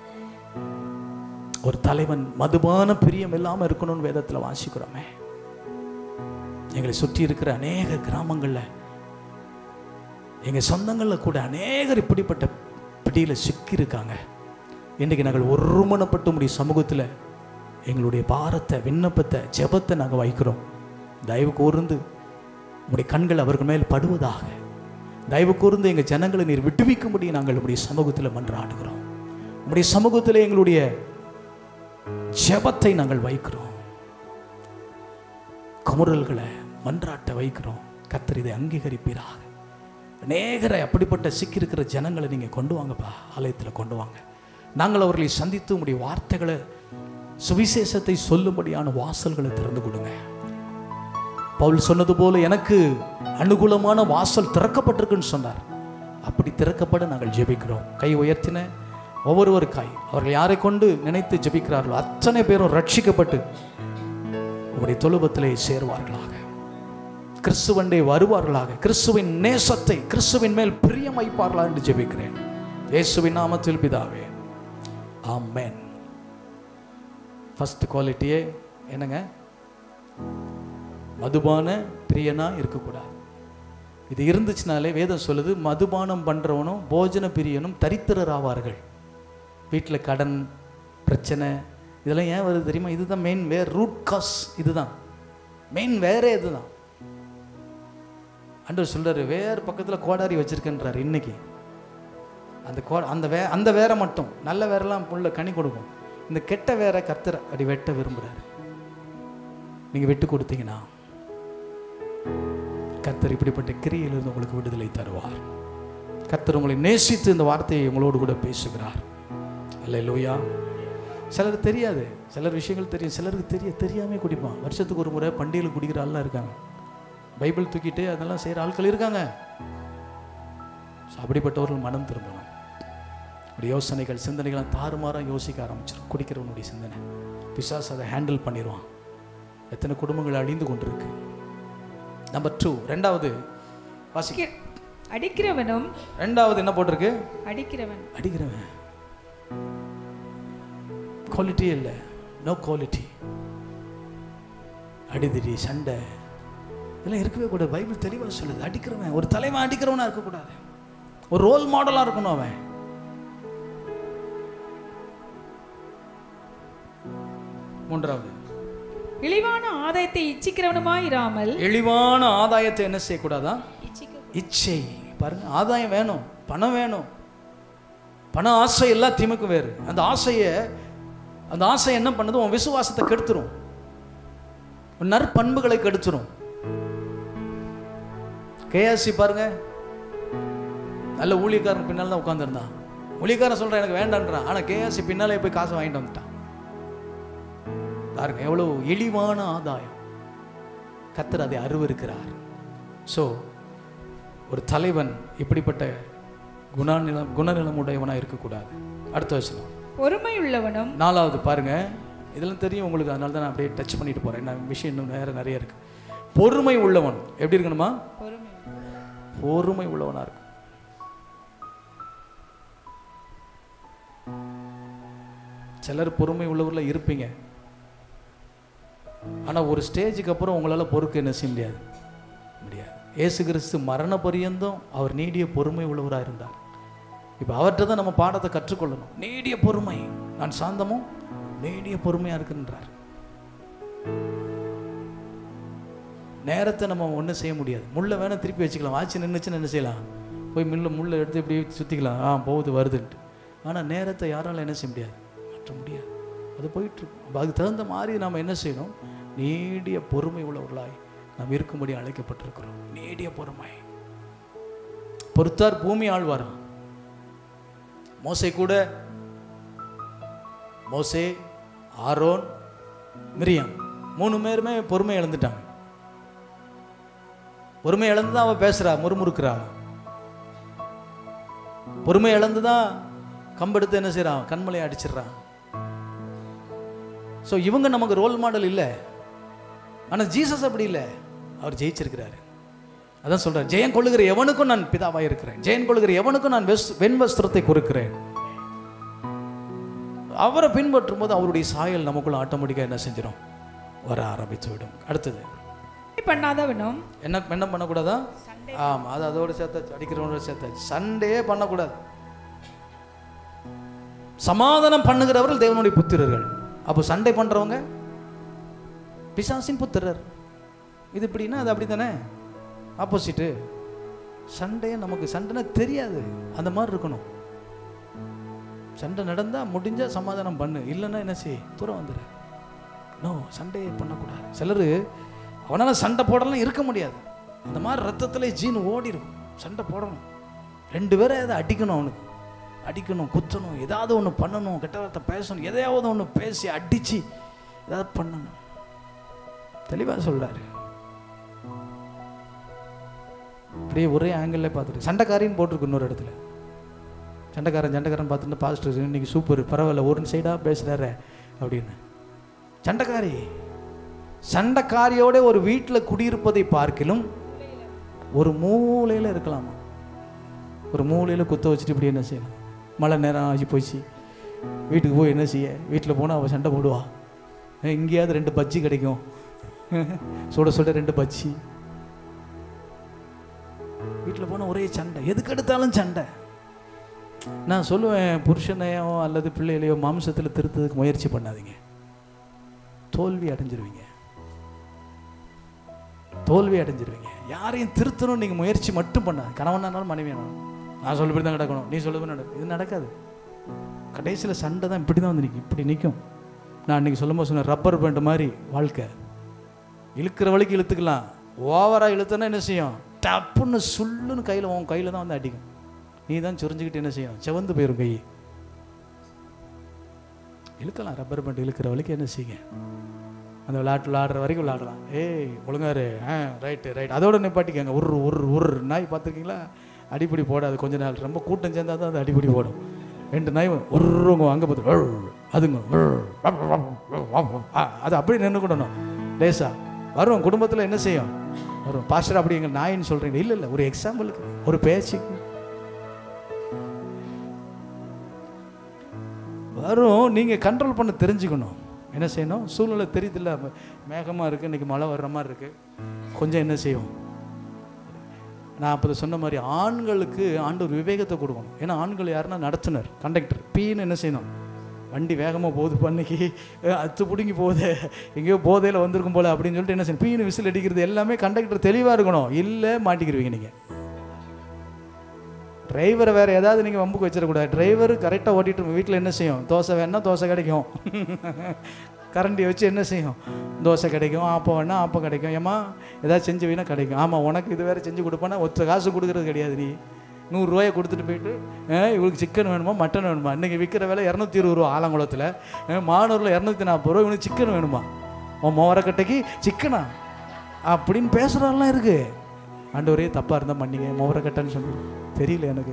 ஒரு தலைவன் மதுபான பிரியம் இல்லாமல் இருக்கணும்னு வேதத்தில் வாசிக்கிறோமே எங்களை சுற்றி இருக்கிற அநேக கிராமங்களில் எங்கள் சொந்தங்களில் கூட அநேகர் இப்படிப்பட்ட பிடியில் சிக்கியிருக்காங்க இன்றைக்கு நாங்கள் ஒருமனப்பட்டு முடிய சமூகத்தில் எங்களுடைய பாரத்தை விண்ணப்பத்தை ஜெபத்தை நாங்கள் வைக்கிறோம் தயவு கூர்ந்து உங்களுடைய கண்கள் அவர்கள் மேல் படுவதாக தயவு கூர்ந்து எங்கள் ஜனங்களை நீர் விட்டுவிக்கும்படி நாங்கள் உங்களுடைய சமூகத்தில் மன்றாடுகிறோம் உங்களுடைய சமூகத்தில் எங்களுடைய ஜெபத்தை நாங்கள் வைக்கிறோம் குமுறல்களை மன்றாட்ட வைக்கிறோம் கத்தர் இதை அங்கீகரிப்பீராக அநேகரை அப்படிப்பட்ட சிக்கியிருக்கிற ஜனங்களை நீங்கள் கொண்டு வாங்கப்பா ஆலயத்தில் கொண்டு வாங்க நாங்கள் அவர்களை சந்தித்து உங்களுடைய வார்த்தைகளை சுவிசேஷத்தை சொல்லும்படியான வாசல்களை திறந்து கொடுங்க பவுல் சொன்னது போல எனக்கு அனுகூலமான வாசல் திறக்கப்பட்டிருக்குன்னு சொன்னார் அப்படி திறக்கப்பட நாங்கள் ஜெபிக்கிறோம் கை உயர்த்தின ஒவ்வொருவர் காய் அவர்கள் யாரை கொண்டு நினைத்து ஜெபிக்கிறார்களோ அத்தனை பேரும் ரட்சிக்கப்பட்டு உங்களுடைய தொழுபத்திலே சேருவார்களாக கிறிஸ்துவண்டே வருவார்களாக கிறிஸ்துவின் நேசத்தை கிறிஸ்துவின் மேல் பிரியம் வைப்பார்களா என்று ஜெபிக்கிறேன் இயேசுவின் நாமத்தில் பிதாவே ஆமென் ஃபர்ஸ்ட் குவாலிட்டியே என்னங்க மதுபான பிரியனா இருக்கக்கூடாது இது இருந்துச்சுனாலே வேதம் சொல்லுது மதுபானம் பண்ணுறவனும் போஜன பிரியனும் தரித்திரர் ஆவார்கள் வீட்டில் கடன் பிரச்சனை இதெல்லாம் ஏன் வருது தெரியுமா இதுதான் மெயின் வேர் ரூட் காஸ் இதுதான் மெயின் வேறே இதுதான் ஆண்டவர் சொல்றாரு வேறு பக்கத்தில் கோடாரி வச்சிருக்கேன்றாரு இன்னைக்கு அந்த கோ அந்த வே அந்த வேரை மட்டும் நல்ல வேரெல்லாம் புள்ள கனி கொடுக்கும் இந்த கெட்ட வேரை கர்த்தர் அப்படி வெட்ட விரும்புகிறாரு நீங்கள் விட்டு கொடுத்தீங்கன்னா கர்த்தர் இப்படிப்பட்ட கிரியிலிருந்து உங்களுக்கு விடுதலை தருவார் கர்த்தர் உங்களை நேசித்து இந்த வார்த்தையை உங்களோடு கூட பேசுகிறார் அல்ல லூயா சிலருக்கு தெரியாது சிலர் விஷயங்கள் தெரியும் சிலருக்கு தெரிய தெரியாமல் குடிப்பான் வருஷத்துக்கு ஒரு முறை பண்டிகையில் குடிக்கிற ஆள்லாம் இருக்காங்க பைபிள் தூக்கிட்டு அதெல்லாம் செய்கிற ஆட்கள் இருக்காங்க So, அப்படிப்பட்டவர்கள் மனம் திரும்பணும் இப்படி யோசனைகள் சிந்தனைகள் தாறுமாறாக யோசிக்க ஆரம்பிச்சிடும் குடிக்கிறவனுடைய சிந்தனை பிசாஸ் அதை ஹேண்டில் பண்ணிடுவான் எத்தனை குடும்பங்கள் அழிந்து கொண்டிருக்கு நம்பர் டூ ரெண்டாவது வாசி அடிக்க- அடிக்கிறவனும் ரெண்டாவது என்ன போட்டிருக்கு அடிக்கிறவன் அடிக்கிறவன் குவாலிட்டியே இல்லை நோ குவாலிட்டி அடிதிடி சண்டை இதெல்லாம் இருக்கவே கூடாது பைபிள் தெளிவாக சொல்லுது அடிக்கிறவன் ஒரு தலைவன் அடிக்கிறவனா இருக்கக்கூடாது ஒரு ரோல் மாடலாக இருக்கணும் அவன் மூன்றாவது இழிவான ஆதாயத்தை இச்சிக்கிறவனுமாய் இராமல் இழிவான ஆதாயத்தை என்ன செய்யக்கூடாதா இச்சிக்க இச்சை பாருங்க ஆதாயம் வேணும் பணம் வேணும் பண ஆசை எல்லா தீமைக்கும் வேறு அந்த ஆசையை அந்த ஆசை என்ன பண்ணுது உன் விசுவாசத்தை கெடுத்துரும் உன் நற்பண்புகளை கெடுத்துரும் கேஎஸ்சி பாருங்க நல்ல ஊழியக்காரன் பின்னால் தான் உட்காந்துருந்தான் மொழிக்காரன் சொல்கிறான் எனக்கு வேண்டான்றான் ஆனால் கேஎஸ்சி பின்னாலே போய் காசை வாங்கிட்டு வந்துட்டான் பாருங்க எவ்வளோ இழிவான ஆதாயம் கத்தர் அதை அருவருக்கிறார் ஸோ ஒரு தலைவன் இப்படிப்பட்ட குணநிலம் குணநிலம் உடையவனாக இருக்கக்கூடாது அடுத்த வசனம் பொறுமை உள்ளவனும் நாலாவது பாருங்க இதெல்லாம் தெரியும் உங்களுக்கு அதனால தான் நான் அப்படியே டச் பண்ணிட்டு போகிறேன் என்ன விஷயம் இன்னும் வேற நிறைய இருக்கு பொறுமை உள்ளவன் எப்படி இருக்கணுமா பொறுமை பொறுமை உள்ளவனா இருக்கும் சிலர் பொறுமை உள்ளவர்ல இருப்பீங்க ஆனா ஒரு ஸ்டேஜுக்கு அப்புறம் உங்களால பொறுக்க என்ன செய்ய முடியாது முடியாது இயேசு கிறிஸ்து மரண பரியந்தம் அவர் நீடிய பொறுமை உள்ளவராக இருந்தார் இப்போ அவர்கிட்ட தான் நம்ம பாடத்தை கற்றுக்கொள்ளணும் நீடிய பொறுமை நான் சாந்தமும் நீடிய பொறுமையா இருக்குன்றார் நேரத்தை நம்ம ஒன்றும் செய்ய முடியாது முள்ளை வேணால் திருப்பி வச்சுக்கலாம் வாட்சி நின்றுச்சுன்னு என்ன செய்யலாம் போய் மில்ல முள்ளை எடுத்து இப்படி சுற்றிக்கலாம் ஆ போகுது வருதுன்ட்டு ஆனால் நேரத்தை யாரால என்ன செய்ய முடியாது மாற்ற முடியாது அது போயிட்டுருக்கும் அப்போ அதுக்கு தகுந்த மாதிரி நாம் என்ன செய்யணும் நீடிய பொறுமை உள்ளவர்களாய் நாம் இருக்கும்படி அழைக்கப்பட்டிருக்கிறோம் நீடிய பொறுமை பொறுத்தார் பூமி ஆழ்வாராம் மோசை கூட மோசே ஆரோன் மிரியாம் மூணு பேருமே பொறுமை இழந்துட்டாங்க பொறுமை இழந்து தான் அவள் பேசுறா முறுமுறுக்கிறா பொறுமை இழந்து தான் கம்பெடுத்து என்ன செய்றான் கண்மலையை அடிச்சிடுறான் ஸோ இவங்க நமக்கு ரோல் மாடல் இல்லை ஆனால் ஜீசஸ் அப்படி இல்லை அவர் ஜெயிச்சிருக்கிறாரு அதான் சொல்றார் ஜெயம் கொள்ளுகிற எவனுக்கும் நான் பிதாவாக இருக்கிறேன் ஜெயம் கொள்ளுகிற எவனுக்கும் நான் வெஸ் வெண் வஸ்திரத்தை கொடுக்கிறேன் அவரை பின்பற்றும் போது அவருடைய சாயல் நமக்குள்ள ஆட்டோமேட்டிக்காக என்ன செஞ்சிடும் வர ஆரம்பித்து விடும் அடுத்தது பண்ணாதவனும் என்ன என்ன பண்ணக்கூடாதா ஆமாம் அது அதோட சேர்த்தாச்சு அடிக்கிறவனோட சேர்த்தாச்சு சண்டையே பண்ணக்கூடாது சமாதானம் பண்ணுகிறவர்கள் தேவனுடைய புத்திரர்கள் அப்போ சண்டை பண்றவங்க பிசாசின் புத்திரர் இது இப்படின்னா அது அப்படி தானே ஆப்போசிட்டு சண்டையே நமக்கு சண்டைனா தெரியாது அந்த மாதிரி இருக்கணும் சண்டை நடந்தா முடிஞ்சா சமாதானம் பண்ணு இல்லைன்னா என்ன செய் தூரம் வந்துடு நோ சண்டையே பண்ணக்கூடாது சிலர் அவனால சண்டை போடலாம் இருக்க முடியாது அந்த மாதிரி ரத்தத்திலே ஜீன் ஓடிடும் சண்டை போடணும் ரெண்டு பேரை அதை அடிக்கணும் அவனுக்கு அடிக்கணும் குத்தணும் ஏதாவது ஒன்று பண்ணணும் கெட்ட வார்த்தை பேசணும் எதையாவது ஒன்று பேசி அடித்து ஏதாவது பண்ணணும் தெளிவாக சொல்றாரு அப்படியே ஒரே ஆங்கிளில் பார்த்துட்டு சண்டைக்காரின்னு போட்டிருக்கு இன்னொரு இடத்துல சண்டைக்காரன் சண்டைக்காரன் பார்த்துட்டு பாஸ்டர் இன்னைக்கு சூப்பர் பரவாயில்ல ஒரு சைடாக பேசுகிறாரு அப்படின்னு சண்டைக்காரி சண்டைக்காரியோட ஒரு வீட்டில் குடியிருப்பதை பார்க்கிலும் ஒரு மூலையில் இருக்கலாமா ஒரு மூலையில் குத்த வச்சுட்டு இப்படி என்ன செய்யலாம் மழை நேரம் ஆகி போச்சு வீட்டுக்கு போய் என்ன செய்ய வீட்டில் போனால் அவள் சண்டை போடுவா அஹ் எங்கேயாவது ரெண்டு பஜ்ஜி கிடைக்கும் சுட சுட ரெண்டு பஜ்ஜி வீட்டில் போனால் ஒரே சண்டை எதுக்கு எடுத்தாலும் சண்டை நான் சொல்லுவேன் புருஷனையோ அல்லது பிள்ளைகளையோ மாம்சத்தில் திருத்ததுக்கு முயற்சி பண்ணாதீங்க தோல்வி அடைஞ்சிருவீங்க தோல்வி அடைஞ்சிருவீங்க யாரையும் திருத்தணும் நீங்கள் முயற்சி மட்டும் பண்ணாது கணவனானாலும் மனைவியானாலும் நான் சொல்லபடி தான் நடக்கணும் நீ சொல்லபடி நடக்கும் இது நடக்காது கடைசியில் சண்டை தான் இப்படி தான் வந்து நிற்கும் இப்படி நிற்கும் நான் அன்றைக்கி சொல்லும்போது சொன்னேன் ரப்பர் பேண்ட் மாதிரி வாழ்க்கை இழுக்கிற வழிக்கு இழுத்துக்கலாம் ஓவராக இழுத்தனா என்ன செய்யும் டப்புன்னு சுள்ளுன்னு கையில் உன் கையில் தான் வந்து அடிக்கும் நீ தான் சுரிஞ்சுக்கிட்டு என்ன செய்யும் செவந்து போயிடும் கை இழுக்கலாம் ரப்பர் பேண்ட் இழுக்கிற வழிக்கு என்ன செய்யுங்க அந்த விளையாட்டு விளையாடுற வரைக்கும் விளையாடலாம் ஏய் ஒழுங்காரு ஆ ரைட்டு ரைட் அதோட நிப்பாட்டிக்கங்க ஒரு ஒரு ஒரு நாய் பார்த்துருக்கீங்களா அடிப்படி போடாது கொஞ்ச நாள் ரொம்ப கூட்டம் சேர்ந்தா தான் அது அடிப்படி போடும் ரெண்டு நாய் ஒருவங்க அங்கே பார்த்து "உர்", அதுங்க "உர்", ஆ, அது அப்படியே நின்றுக்கூடணும் லேசா வரும் குடும்பத்தில் என்ன செய்யும் வரும் பாஸ்டர் அப்படி எங்கள் நாயின்னு சொல்கிறீங்க இல்லை இல்லை ஒரு எக்ஸாம்பிளுக்கு ஒரு பேச்சுக்கு வரும் நீங்கள் கண்ட்ரோல் பண்ண தெரிஞ்சுக்கணும் என்ன செய்யணும் சூழ்நிலை தெரியுதுல்ல மேகமாக இருக்குது இன்றைக்கி மழை வர்ற மாதிரி இருக்குது கொஞ்சம் என்ன செய்யும் நான் அப்போ சொன்ன மாதிரி ஆண்களுக்கு ஆண்டவர் விவேகத்தை கொடுக்கணும் ஏன்னா ஆண்கள் யாருன்னா நடத்துனர் கண்டக்டர் பீன்னு என்ன செய்யணும் வண்டி வேகமாக போகுது பண்ணிக்கு அத்து பிடுங்கி போகுது எங்கேயோ போதையில் வந்திருக்கும் போல அப்படின்னு சொல்லிட்டு என்ன செய்யணும் பீனு விசில் அடிக்கிறது எல்லாமே கண்டக்டர் தெளிவாக இருக்கணும் இல்லை மாட்டிக்கிருவீங்க நீங்கள் டிரைவரை வேறு ஏதாவது நீங்கள் வம்புக்கு வச்சிடக்கூடாது டிரைவர் கரெக்டாக ஓட்டிட்டு வீட்டில் என்ன செய்யும் தோசை வேணா தோசை கிடைக்கும் கரண்டியை வச்சு என்ன செய்யும் தோசை கிடைக்கும் ஆப்பம் வேணா ஆப்பம் கிடைக்கும் ஏம்மா ஏதாவது செஞ்சு வீணா கிடைக்கும் ஆமாம் உனக்கு இது வேறு செஞ்சு கொடுப்பானா ஒத்த காசு கொடுக்கறது கிடையாது நீ நூறுரூவாயை கொடுத்துட்டு போயிட்டு "ஏய், இவளுக்கு சிக்கன் வேணுமா மட்டன் வேணுமா இன்றைக்கி விற்கிற விலை இரநூத்தி இருபது ரூபா ஆலங்குளத்தில் மானூரில் இரநூத்தி நாற்பது ரூபா இவனுக்கு சிக்கன் வேணுமா உன் மோரக்கட்டைக்கு சிக்கனா அப்படின்னு பேசுகிறாலாம் இருக்கு ஆண்டவரே தப்பாக இருந்தால் மன்னிங்க மோரக்கட்டைன்னு சொல்லி தெரியல எனக்கு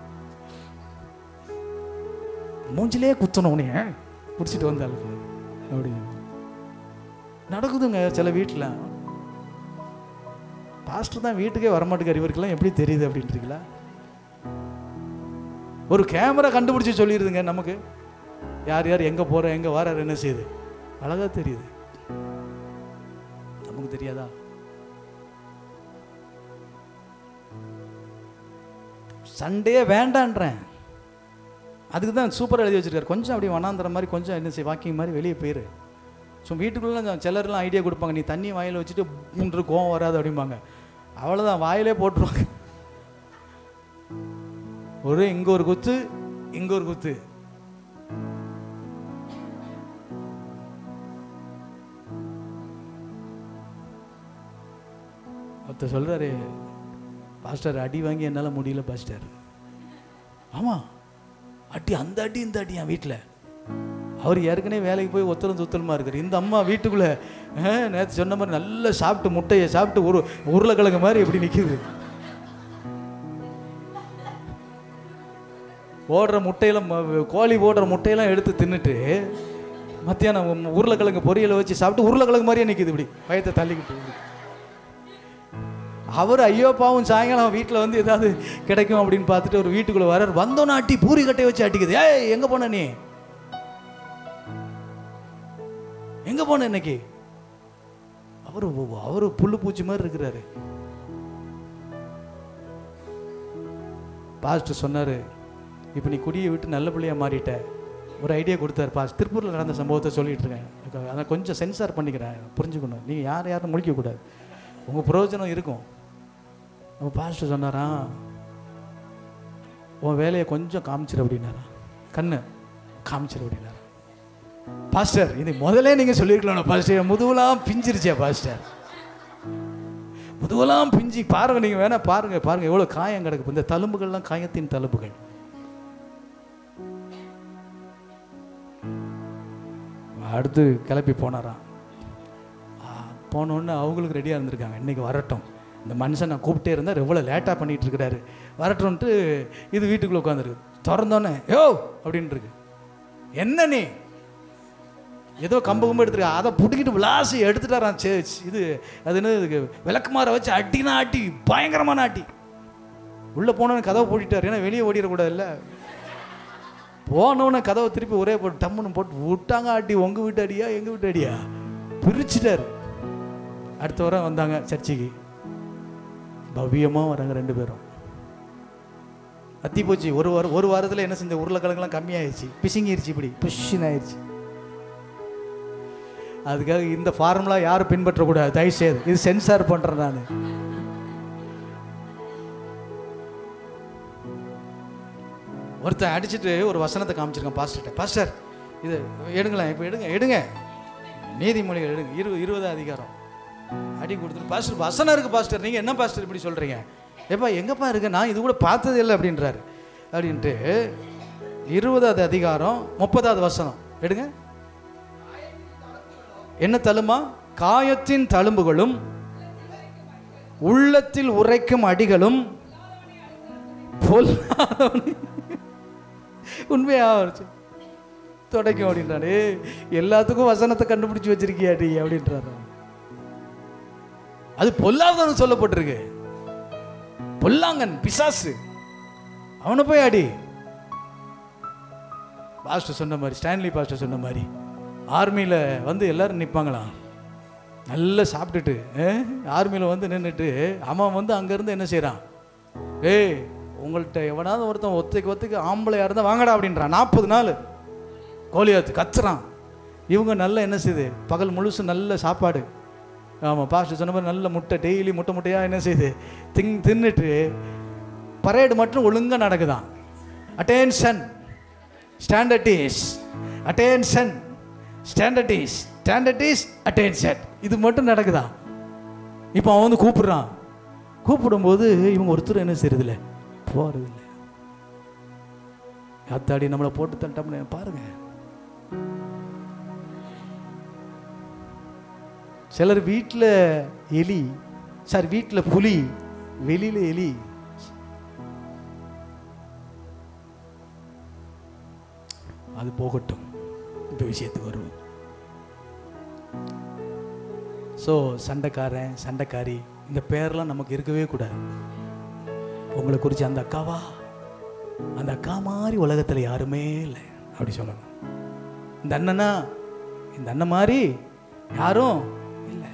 மூஞ்சிலே குத்தணும் உனைய குடிச்சிட்டு வந்தாள் அப்படி நடக்குதுங்க சில வீட்டில் பாஸ்டர் தான் வீட்டுக்கே வரமாட்டேங்கார் இவருக்கெல்லாம் எப்படி தெரியுது அப்படின்றீங்களா ஒரு கேமரா கண்டுபிடிச்சி சொல்லிடுதுங்க நமக்கு யார் யார் எங்கே போகிற எங்கே வரார் என்ன செய்யுது அழகாக தெரியுது நமக்கு தெரியாதா சண்டே வேண்டான்றேன் அதுக்கு தான் சூப்பராக எழுதி வச்சிருக்காரு கொஞ்சம் அப்படி வனாந்திர மாதிரி கொஞ்சம் என்ன செய் வாக்கிங் மாதிரி வெளியே போயிரு ஸோ வீட்டுக்குள்ளே சிலர்லாம் ஐடியா கொடுப்பாங்க நீ தண்ணி வாயில் வச்சுட்டு மூன்று கோவம் வராது அப்படிம்பாங்க அவ்வளோதான் வாயிலே போட்டுருவாங்க ஒரு இங்கே ஒரு குத்து இங்கே ஒரு குத்து ஒருத்தர் சொல்கிறாரு பாஸ்டர் அடி வாங்கி என்னால் முடியல பாஸ்டர் ஆமாம் அடி அந்த அடி இந்த அடி என் வீட்டில் அவர் ஏற்கனவே வேலைக்கு போய் ஒத்தலும் சுத்தலுமா இருக்கார் இந்த அம்மா வீட்டுக்குள்ளே நேற்று சொன்ன மாதிரி நல்லா சாப்பிட்டு முட்டையை சாப்பிட்டு ஒரு உருளைக்கிழங்கு மாதிரி எப்படி நிற்கிது ஓடுற முட்டையெல்லாம் ம- கோழி ஓடுற முட்டையெல்லாம் எடுத்து தின்னுட்டு மத்தியானம் உம் உருளைக்கிழங்கு பொரியலை வச்சு சாப்பிட்டு உருளைக்கிழங்கு மாதிரியே நிற்கிது இப்படி பயத்தை தள்ளிக்கிட்டு இப்படி. அவர் ஐயோ பாவம் சாயங்காலம் வீட்டில் வந்து ஏதாவது கிடைக்கும் அப்படின்னு பார்த்துட்டு ஒரு வீட்டுக்குள்ளே வரார் வந்தோன்னே அட்டி பூரி கட்டையை வச்சு அட்டிக்குது ஏய் எங்கே போன நீ எங்கே போன இன்னைக்கு அவர் அவர் புல்லு பூச்சி மாதிரி இருக்கிறாரு பாஸ்டர் சொன்னார் இப்போ நீ குடியை விட்டு நல்ல பிள்ளையா மாறிட்ட ஒரு ஐடியா கொடுத்தாரு பாஸ் திருப்பூரில் நடந்த சம்பவத்தை சொல்லிட்டு இருக்கேன் அதை கொஞ்சம் சென்சார் பண்ணிக்கிறேன் புரிஞ்சுக்கணும் நீங்கள் யார் யாரும் முழிக்கக்கூடாது உங்கள் பிரயோஜனம் இருக்கும் நம்ம பாஸ்டர் சொன்னாராம் உன் வேலையை கொஞ்சம் காமிச்சிரு அப்படின்னாரா கண்ணு காமிச்சிரு அப்படின்னாரா பாஸ்டர் இது முதல்ல நீங்கள் சொல்லியிருக்கலாம் பாஸ்டர் முதுகுலாம் பிஞ்சிருச்சே பாஸ்டர் முதுகுலாம் பிஞ்சு பாருங்க நீங்கள் வேணா பாருங்க பாருங்க எவ்வளோ காயம் கிடக்கு இந்த தழும்புகள்லாம் காயத்தின் தழும்புகள் அடுத்து கிளப்பி போனாராம் ஆ, போனோடனே அவங்களுக்கு ரெடியாக இருந்திருக்காங்க இன்னைக்கு வரட்டும் இந்த மனுஷன் நான் கூப்பிட்டே இருந்தார் எவ்வளோ லேட்டாக பண்ணிட்டு இருக்கிறாரு வரட்டும்ன்ட்டு இது வீட்டுக்குள்ளே உட்காந்துருக்கு திறந்தோன்னே யோ அப்படின்னு இருக்கு என்ன நீ ஏதோ கம்பு கம்பு எடுத்துருக்க அதை புட்டுக்கிட்டு விளாசி எடுத்துட்டாரான் சே இது அது என்ன இதுக்கு விளக்குமாற வச்சு அட்டினா அட்டி பயங்கரமான அட்டி உள்ளே போனவன கதவை பூட்டிட்டார் ஏன்னா வெளியே ஓடிடக்கூடாதுல்ல போனவன கதவை திருப்பி ஒரே போட்டு டம்முன்னு போட்டு விட்டாங்க அடி உங்கள் வீட்டு அடியா எங்கள் வீட்டு அடியா பிரிச்சுட்டார் அடுத்த வாரம் வந்தாங்க சர்ச்சைக்கு பவ்யமாக வராங்க ரெண்டு பேரும் அத்தி போச்சு ஒரு வாரம் ஒரு வாரத்தில் என்ன செஞ்ச உருளைக்கிழங்குலாம் கம்மியாயிடுச்சு பிசிங்கிருச்சு இப்படி புஷ்ஷின்னு ஆயிடுச்சு அதுக்காக இந்த ஃபார்முலா யாரும் பின்பற்றக்கூடாது தயவுசெய்து இது சென்சார் பண்ணுறேன் நான் ஒருத்தன் அடிச்சுட்டு ஒரு வசனத்தை காமிச்சிருக்கான் பாஸ்டர்கிட்ட பாஸ்டர் இது எடுங்களேன் இப்போ எடுங்க எடுங்க நீதிமொழிகள் எடுங்க இரு இருபது அதிகாரம் அடி கொடுத்துட்டு பாஸ்டர் வசனம் இருக்கு பாஸ்டர் நீங்கள் என்ன பாஸ்டர் இப்படி சொல்கிறீங்க ஏப்பா எங்கப்பா இருக்கு நான் இது கூட பார்த்ததே இல்லை அப்படின்றாரு அப்படின்ட்டு இருபதாவது அதிகாரம் முப்பதாவது வசனம் எடுங்க என்ன தழும்பா காயத்தின் தழும்புகளும் உள்ளத்தில் உரைக்கும் அடிகளும் பொல்லாதவனை உண்மையா இருந்துச்சு தொடக்கும் அப்படின்றாரு எல்லாத்துக்கும் வசனத்தை கண்டுபிடிச்சு வச்சிருக்கியாடி அப்படின்றாரு அது பொல்லாதவன் சொல்லப்பட்டிருக்கு பொல்லாங்கன் பிசாசு அவனை போய் அடி பாஸ்டர் சொன்ன மாதிரி ஸ்டான்லி பாஸ்டர் சொன்ன மாதிரி ஆர்மியில் வந்து எல்லாரும் நிற்பாங்களாம் நல்லா சாப்பிட்டுட்டு ஆர்மியில் வந்து நின்றுட்டு அவன் வந்து அங்கேருந்து என்ன செய்கிறான் ஏய் உங்கள்கிட்ட எவனாவது ஒருத்தன் ஒத்தைக்கு ஒத்தைக்கு ஆம்பளையாக இருந்தால் வாங்கடா அப்படின்றான் நாற்பது நாள் கோலியாத்து கத்துறான் இவங்க நல்லா என்ன செய்யுது பகல் முழுசு நல்ல சாப்பாடு ஆமாம் பாஸ்டர் சொன்ன மாதிரி நல்ல முட்டை டெய்லி முட்டை முட்டையாக என்ன செய்யுது திங் தின்னுட்டு பரேடு மட்டும் ஒழுங்காக நடக்குதான் attention stand at ease attention stand at ease stand at ease attention இது மட்டும் நடக்குதா இப்போ அவன் வந்து கூப்பிடுறான் கூப்பிடும்போது இவங்க ஒருத்தர் என்ன செய்யறதில்ல போகிறது இல்லை அத்தாடி நம்மளை போட்டு தட்டம்னு பாருங்க சிலர் வீட்டில் எலி சார் வீட்டில் புலி வெளியில எலி அது போகட்டும் இந்த விஷயத்துக்கு வருவோம் ஸோ சண்டைக்காரன் சண்டைக்காரி இந்த பேர்லாம் நமக்கு இருக்கவே கூடாது உங்களை குறித்து அந்த அக்காவா அந்த அக்கா மாதிரி உலகத்தில் யாருமே இல்லை அப்படி சொல்லணும் இந்த அண்ணனா இந்த அண்ணன் மாதிரி யாரும் இல்லை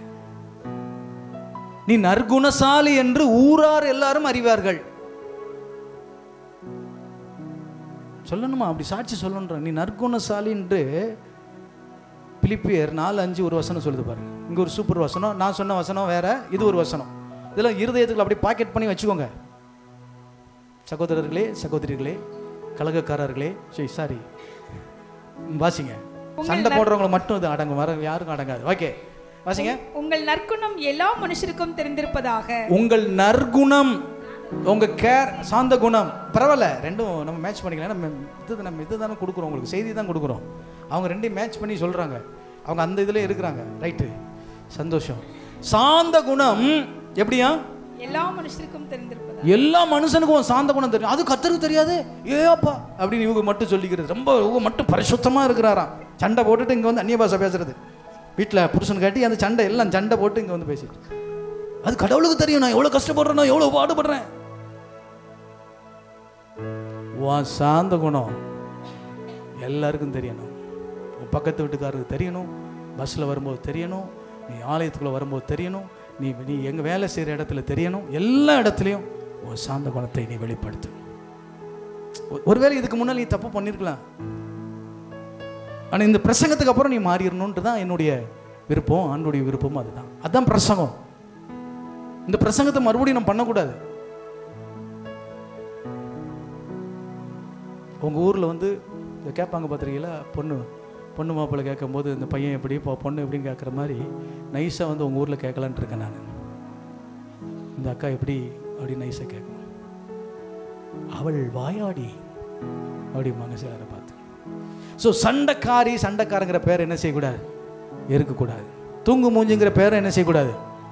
நீ நற்குணசாலி என்று ஊரார் எல்லாரும் அறிவார்கள் சொல்லணுமா அப்படி சாட்சி சொல்லணுன்ற நீ நற்குணசாலி என்று பிலிப்பியர் நாலு அஞ்சு ஒரு வசனம் சொல்லுது பாருங்க இங்க ஒரு சூப்பர் வசனம் நான் சொன்ன வசனம் வேற இது ஒரு வசனம் இதெல்லாம் இருதயத்துக்குள்ள அப்படி பாக்கெட் பண்ணி வச்சுக்கோங்க சகோதரர்களே சகோதரிகளே கழகக்காரர்களே சரி சாரி வாசிங்க சண்டை போடுறவங்களை மட்டும் இது அடங்கும் வர யாருக்கும் அடங்காது ஓகே வாசிங்க உங்கள் நற்குணம் எல்லா மனுஷருக்கும் தெரிந்திருப்பதாக உங்கள் நற்குணம் உங்க கேர் சாந்த குணம் பரவாயில்ல ரெண்டும் நம்ம மேட்ச் பண்ணிக்கலாம் நம்ம இது நம்ம இது தானே கொடுக்குறோம் உங்களுக்கு செய்தி தான் கொடுக்குறோம் அவங்க ரெண்டையும் மேட்ச் பண்ணி சொல்றாங்க அவங்க அந்த இதுல இருக்கிறாங்க ரைட்டு சந்தோஷம் சாந்த குணம் எப்படியா எல்லா மனுஷருக்கும் தெரிந்திருப்பதாக எல்லா மனுஷனுக்கும் சாந்த குணம் தெரியும் அது கத்தருக்கு தெரியாது ஏப்பா அப்படின்னு இவங்க மட்டும் சொல்லிக்கிறது ரொம்ப இவங்க மட்டும் பரிசுத்தமா இருக்கிறாராம் சண்டை போட்டுட்டு இங்க வந்து அந்நிய பாஷை பேசுறது வீட்டில் புருஷன் காட்டி அந்த சண்டை எல்லாம் சண்டை போட்டு இங்க வந்து பேசிட்டு அது கடவுளுக்கு தெரியும் நான் எவ்வளவு கஷ்டப்படுறேன் நான் எவ்வளவு பாடுபடுறேன் உன் சாந்த குணம் எல்லாருக்கும் தெரியணும் உன் பக்கத்து வீட்டுக்காரருக்கு தெரியணும் பஸ்ஸில் வரும்போது தெரியணும் நீ ஆலயத்துக்குள்ளே வரும்போது தெரியணும் நீ நீ எங்கள் வேலை செய்கிற இடத்துல தெரியணும் எல்லா இடத்துலையும் உன் சாந்த குணத்தை நீ வெளிப்படுத்து ஒ- ஒருவேளை இதுக்கு முன்னால் நீ தப்பு பண்ணியிருக்கலாம் ஆனால் இந்த பிரசங்கத்துக்கு அப்புறம் நீ மாறிடணுன்ட்டு தான் என்னுடைய விருப்பம் ஆண்டுடைய விருப்பமும் அதுதான் அதுதான் பிரசங்கம் இந்த பிரசங்கத்தை மறுபடியும் நம்ம பண்ணக்கூடாது உங்கள் ஊரில் வந்து இந்த கேட்பாங்க பார்த்துருக்கீங்களா பொண்ணு பொண்ணு மாப்பிள்ளை கேட்கும்போது இந்த பையன் எப்படி இப்போ பொண்ணு எப்படின்னு கேட்குற மாதிரி நைஸாக வந்து உங்கள் ஊரில் கேட்கலான்ட்டு இருக்கேன் நான் இந்த அக்கா எப்படி அப்படி நைஸாக கேட்கும் அவள் வாயாடி அப்படிம்பாங்க சிலரை பார்த்து ஸோ சண்டைக்காரி சண்டைக்காரங்கிற பேர் என்ன செய்யக்கூடாது இருக்கக்கூடாது தூங்கு மூஞ்சுங்கிற பேரை என்ன செய்யக்கூடாது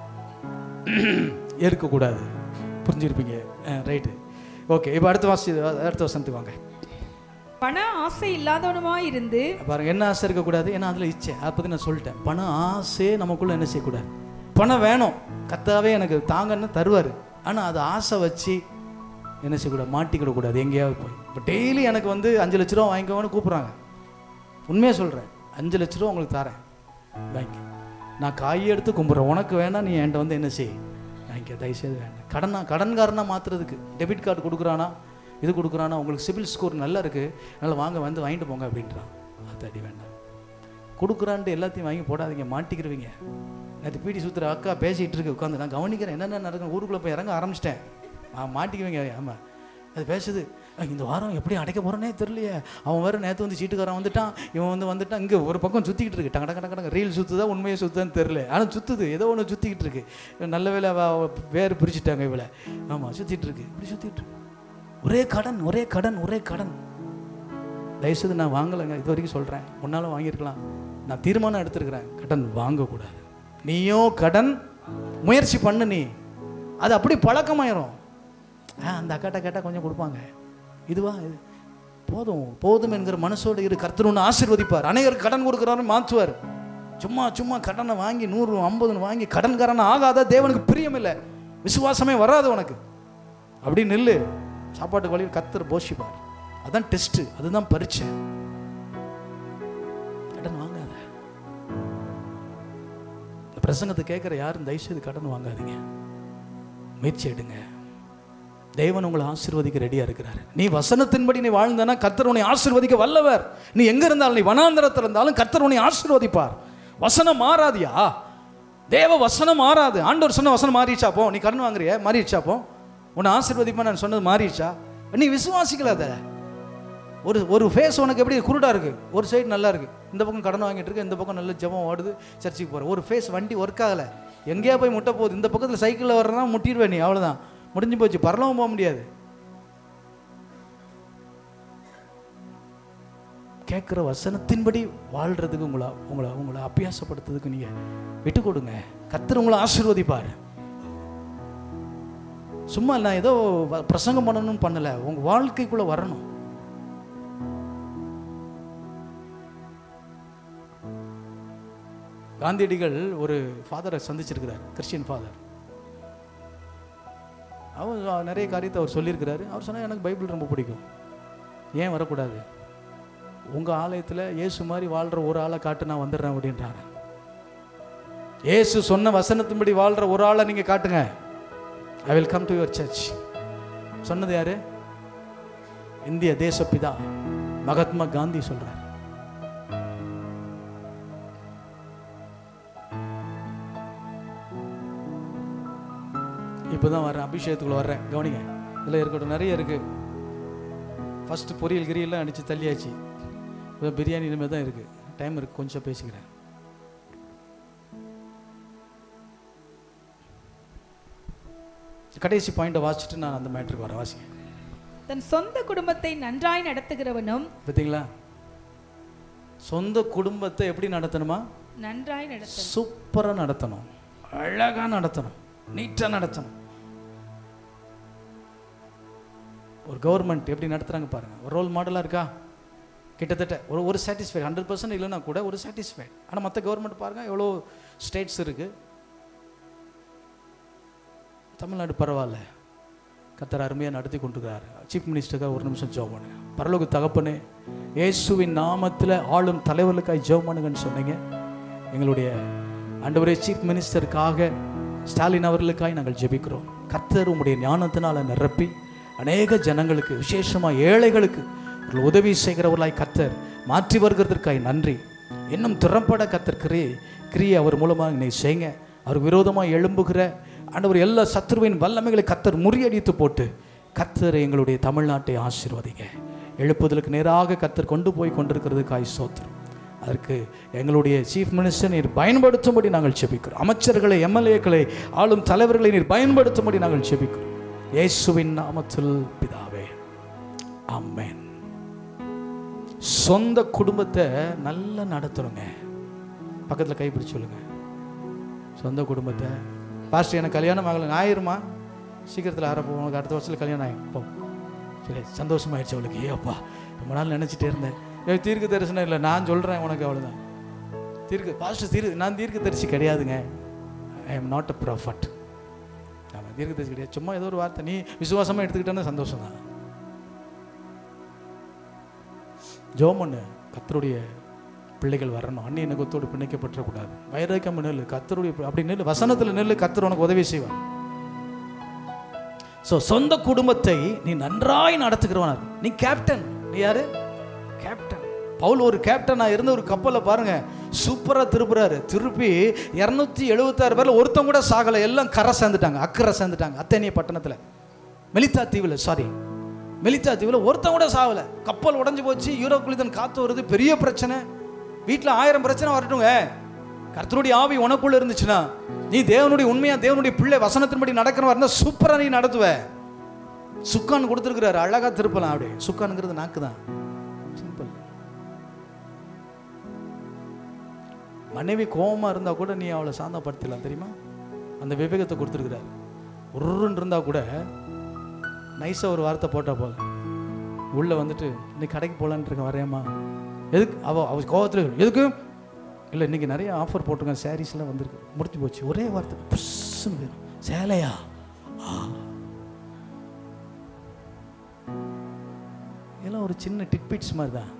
இருக்கக்கூடாது புரிஞ்சிருப்பீங்க ரைட்டு ஓகே இப்போ அடுத்த வாசி அடுத்த வசனத்துக்கு வாங்க பண ஆசை இல்லாதவனுமா இருந்து பாருங்க என்ன ஆசை இருக்கக்கூடாது ஏன்னா அதில் இச்சை அதை பற்றி நான் சொல்லிட்டேன் பணம் ஆசையே நமக்குள்ள என்ன செய்யக்கூடாது பணம் வேணும் கத்தாவே எனக்கு தாங்கன்னு தருவார் ஆனால் அது ஆசை வச்சு என்ன செய்யக்கூடாது மாட்டிக்கிடக்கூடாது எங்கேயாவது போய் இப்போ டெய்லி எனக்கு வந்து அஞ்சு லட்ச ரூபா வாங்கிக்கோன்னு கூப்பிட்றாங்க உண்மையாக சொல்கிறேன் அஞ்சு லட்ச ரூபா உங்களுக்கு தரேன் வாங்கி நான் காய் எடுத்து கும்பிட்றேன் உனக்கு வேணாம் நீ என்கிட்ட வந்து என்ன செய் வாங்கிக்க தயவுசெய்து வேண்டாம் கடனா கடன்காரனா மாற்றுறதுக்கு டெபிட் கார்டு கொடுக்குறானா இது கொடுக்குறானா உங்களுக்கு சிபில் ஸ்கோர் நல்லா இருக்குது அதனால் வாங்க வந்து வாங்கிட்டு போங்க அப்படின்றான் அது அடி வேண்டாம் கொடுக்குறான்ட்டு எல்லாத்தையும் வாங்கி போடாதீங்க மாட்டிக்கிருவீங்க நேற்று பீடி சுத்துற அக்கா பேசிகிட்டு இருக்கு உட்காந்து நான் கவனிக்கிறேன் என்னென்ன நடக்கும் ஊருக்குள்ளே போய் இறங்க ஆரம்பிச்சிட்டேன் நான் மாட்டிக்குவீங்க ஆமாம் அது பேசுது "அஹ், இந்த வாரம் எப்படி அடைக்க போகிறேனே தெரியலையே அவன் வேறு நேற்று வந்து சீட்டுக்காரன் வந்துட்டான் இவன் வந்து வந்துட்டான் இங்கே ஒரு பக்கம் சுற்றிக்கிட்டு இருக்கு டங்க டங்க டங்க ரீல் சுற்றுதா உண்மையை சுற்றுதான்னு தெரில ஆனால் சுற்றுது ஏதோ ஒன்று சுற்றிக்கிட்டு இருக்கு நல்ல வேலை அவ அவ வேறு பிரிச்சுட்டாங்க இவளை ஆமாம் சுற்றிட்டு இருக்கு இப்படி சுற்றிட்டு இருக்கு ஒரே கடன் ஒரே கடன் ஒரே கடன் தயவுசெய்து நான் வாங்கலைங்க இது வரைக்கும் சொல்கிறேன் முன்னாலும் வாங்கியிருக்கலாம் நான் தீர்மானம் எடுத்திருக்கிறேன் கடன் வாங்கக்கூடாது நீயோ கடன் முயற்சி பண்ணு நீ அது அப்படி பழக்கமாயிரும் ஆ அந்த அக்காட்ட கேட்டால் கொஞ்சம் கொடுப்பாங்க இதுவா இது போதும் போதும் என்கிற மனசோடு இரு கர்த்தர் ஒன்று ஆசீர்வதிப்பார் அநேகர் கடன் கொடுக்குறாரு மாற்றுவார் சும்மா சும்மா கடனை வாங்கி நூறு ஐம்பதுன்னு வாங்கி கடன்காரன் ஆகாத தேவனுக்கு பிரியம் இல்லை விசுவாசமே வராது உனக்கு அப்படி நில்லு சாப்பாட்டு வழியில் கர்த்தர் போஷிப்பார் அதான் டெஸ்ட்டு அதுதான் பரீட்சை கடன் வாங்காத இந்த பிரசங்கத்தை கேட்குற யாரும் தயவுசெய்து கடன் வாங்காதீங்க முயற்சி எடுங்க தேவன் உங்களை ஆசீர்வதிக்க ரெடியா இருக்கிறார் நீ வசனத்தின்படி நீ வாழ்ந்தனா கர்த்தர் உன்னை ஆசீர்வதிக்க வல்லவர் நீ எங்க இருந்தாலும் நீ வனாந்தரத்தில் இருந்தாலும் கர்த்தர் உன்னை ஆசீர்வதிப்பார் வசனம் மாறாதியா தேவ வசனம் மாறாது ஆண்டவர் சொன்ன வசனம் மாறிடுச்சா போ நீ கடன் வாங்குறிய மாறிடுச்சா போ உன்னை ஆசீர்வதிப்பா நான் சொன்னது மாறிடுச்சா நீ விசுவாசிக்கல அதை ஒரு ஒரு ஃபேஸ் உனக்கு எப்படி குருடா இருக்கு ஒரு சைடு நல்லா இருக்கு இந்த பக்கம் கடன் வாங்கிட்டு இருக்கு இந்த பக்கம் நல்ல ஜெபம் ஓடுது சர்ச்சுக்கு போற ஒரு ஃபேஸ் வண்டி ஒர்க் ஆகல எங்கேயா போய் முட்ட போகுது இந்த பக்கத்தில் சைக்கிளில் வர்றதா முட்டிடுவே நீ அவ்வளோதான் முடிஞ்சு போச்சு பரலவும் போக முடியாது கேட்குற வசனத்தின்படி வாழ்கிறதுக்கு உங்களை உங்களை உங்களை அபியாசப்படுத்துறதுக்கு நீங்கள் விட்டு கொடுங்க கர்த்தர் உங்களை ஆசீர்வதிப்பார் சும்மா நான் ஏதோ வ- பிரசங்கம் பண்ணணும்னு பண்ணலை உங்கள் வாழ்க்கைக்குள்ளே வரணும் காந்தியடிகள் ஒரு ஃபாதரை சந்திச்சிருக்கிறார் கிறிஸ்டியன் ஃபாதர் அவர் நிறைய காரியத்தை அவர் சொல்லியிருக்கிறாரு அவர் சொன்னால் எனக்கு பைபிள் ரொம்ப பிடிக்கும் ஏன் வரக்கூடாது உங்கள் ஆலயத்தில் இயேசு மாதிரி வாழ்கிற ஒரு ஆளை காட்டு நான் வந்துடுறேன் அப்படின்றாரு இயேசு சொன்ன வசனத்தின்படி வாழ்கிற ஒரு ஆளை நீங்கள் காட்டுங்க I will come to your church சொன்னது யாரு இந்திய தேசப்பிதா மகாத்மா காந்தி சொல்றார் இப்போதான் வர்றேன் அபிஷேகத்துக்குள்ள வர்றேன் கவனிங்க இதில் இருக்கட்டும் நிறைய இருக்கு ஃபர்ஸ்ட் பொரியல் கிரியெல்லாம் அடித்து தள்ளியாச்சு இப்போ பிரியாணி இனிமேல் தான் இருக்கு டைம் இருக்கு கொஞ்சம் பேசிக்கிறேன் கடைசி பாயிண்ட்டை வாசிச்சுட்டு நான் அந்த மேட்ருக்கு வரேன் வாசிங்க தன் சொந்த குடும்பத்தை நன்றாய் நடத்துகிறவனும் பார்த்தீங்களா சொந்த குடும்பத்தை எப்படி நடத்தணுமா நன்றாய் நடத்த சூப்பராக நடத்தணும் அழகாக நடத்தணும் நீட்டாக நடத்தணும் ஒரு கவர்மெண்ட் எப்படி நடத்துகிறாங்க பாருங்க ஒரு ரோல் மாடலாக இருக்கா கிட்டத்தட்ட ஒரு ஒரு சாட்டிஸ்ஃபைட் ஹண்ட்ரட் பர்சன்ட் இல்லைன்னா கூட ஒரு சாட்டிஸ்ஃபைட் ஆனால் மற்ற கவர்மெண்ட் பாருங்க எவ்வளோ ஸ்டேட்ஸ் இருக்கு தமிழ்நாடு பரவாயில்ல கத்தர் அருமையாக நடத்தி கொண்டிருக்கிறார் சீஃப் மினிஸ்டருக்காக ஒரு நிமிஷம் ஜெபம் பண்ணுங்க பரலோக தகப்பனே இயேசுவின் நாமத்தில் ஆளும் தலைவர்களுக்காக ஜெபம் பண்ணுங்கன்னு சொன்னீங்க எங்களுடைய ஆண்டவரே சீஃப் மினிஸ்டருக்காக ஸ்டாலின் அவர்களுக்காக நாங்கள் ஜெபிக்கிறோம் கர்த்தர் உம்முடைய ஞானத்தினால நிரப்பி அநேக ஜனங்களுக்கு விசேஷமாக ஏழைகளுக்கு அவர்கள் உதவி செய்கிறவர்களாய் கர்த்தர் மாற்றி வருகிறதற்காய் நன்றி இன்னும் திறம்பட கர்த்தர் கிரியை கிரியை அவர் மூலமாக என்னை செய்யுங்க அவர் விரோதமாக எழும்புகிற ஆண்டவர் எல்லா சத்துருவின் வல்லமைகளை கர்த்தர் முறியடித்து போட்டு கர்த்தர் எங்களுடைய தமிழ்நாட்டை ஆசீர்வதிங்க எழுப்புதலுக்கு நேராக கர்த்தர் கொண்டு போய் கொண்டிருக்கிறதுக்காய் சோத்திரம் அதற்கு எங்களுடைய சீஃப் மினிஸ்டர் நீர் பயன்படுத்தும்படி நாங்கள் செபிக்கிறோம் அமைச்சர்களை எம்எல்ஏக்களை ஆளும் தலைவர்களை நீர் பயன்படுத்தும்படி நாங்கள் செபிக்கிறோம் இயேசுவின் நாமத்தில் பிதாவே ஆமென் சொந்த குடும்பத்தை நல்லா நடத்தணுங்க பக்கத்தில் கைப்பிடிச்சு சொல்லுங்க சொந்த குடும்பத்தை பாஸ்டர் எனக்கு கல்யாணம் ஆகலைங்க ஆயிருமா சீக்கிரத்தில் ஆரம்பம் உனக்கு அடுத்த வருஷத்தில் கல்யாணம் ஆகும் போ சரி சந்தோஷமாயிடுச்சு அவளுக்கு ஏப்பா ரொம்ப நாள் நினச்சிட்டே இருந்தேன் ஏ தீர்க்க தரிசனம் இல்லை நான் சொல்கிறேன் உனக்கு அவ்வளோதான் தீர்க்க பாஸ்டர் தீர்க்க நான் தீர்க்க தரிசி கிடையாதுங்க I am not a prophet ஆமாம் தீர்க்க தரிசி கிடையாது சும்மா ஏதோ ஒரு வார்த்தை நீ விசுவாசமாக எடுத்துக்கிட்டேன்னா சந்தோஷம் தான் ஜோம் பண்ணு கத்தருடைய பிள்ளைகள் வரணும் அந்நிய நகத்தோடு பிணைக்கப்பட்டுறக்கூடாது வைராக்கியம் நெல் கத்தருடைய அப்படி நெல் வசனத்தில் நெல் கத்தர் உனக்கு உதவி செய்வார் ஸோ சொந்த குடும்பத்தை நீ நன்றாய் நடத்துகிறவனா இரு. நீ கேப்டன் நீ யாரு கேப்டன் பவுல் ஒரு கேப்டனா இருந்த ஒரு கப்பலை பாருங்க சூப்பரா திருப்புறாரு திருப்பி இரநூத்தி எழுபத்தாறு பேர்ல ஒருத்தன் கூட சாகலை எல்லாம் கரை சேர்ந்துட்டாங்க அக்கறை சேர்ந்துட்டாங்க அத்தேனிய பட்டணத்துல மெலித்தா தீவுல சாரி மெலித்தா தீவுல ஒருத்தன் கூட சாகல கப்பல் உடைஞ்சு போச்சு யூரோக்குளிதன் காத்து வருது பெரிய பிரச்சனை வீட்டில் ஆயிரம் பிரச்சனை வரட்டுங்க கர்த்தருடைய ஆவி உனக்குள்ள இருந்துச்சுன்னா நீ தேவனுடைய உண்மையா தேவனுடைய பிள்ளை வசனத்தின்படி நடக்கிறவா இருந்தா சூப்பரா நீ நடத்துவ சுக்கான் கொடுத்துருக்கிறாரு அழகா திருப்பலாம் அப்படி சுக்கானுங்கிறது நாக்கு தான் சிம்பிள் மனைவி கோவமா இருந்தா கூட நீ அவளை சாந்தப்படுத்தலாம் தெரியுமா அந்த விவேகத்தை கொடுத்துருக்கிறாரு உருன்னு இருந்தா கூட நைஸா ஒரு வார்த்தை போட்டா போதும் உள்ள வந்துட்டு இன்னைக்கு கடைக்கு போலான்னு இருக்கேன் வரையம்மா எதுக்கு அவ அவ கோவத்தில் எதுக்கு இல்லை இன்னைக்கு நிறைய ஆஃபர் போட்டிருக்கேன் சாரீஸ்லாம் வந்திருக்கு முடிஞ்சு போச்சு ஒரே வார்த்தை புஷ்ஷுன்னு போயிடும் சேலையா ஆ. இதெல்லாம் ஒரு சின்ன டிட்பிட்ஸ் மாதிரி தான்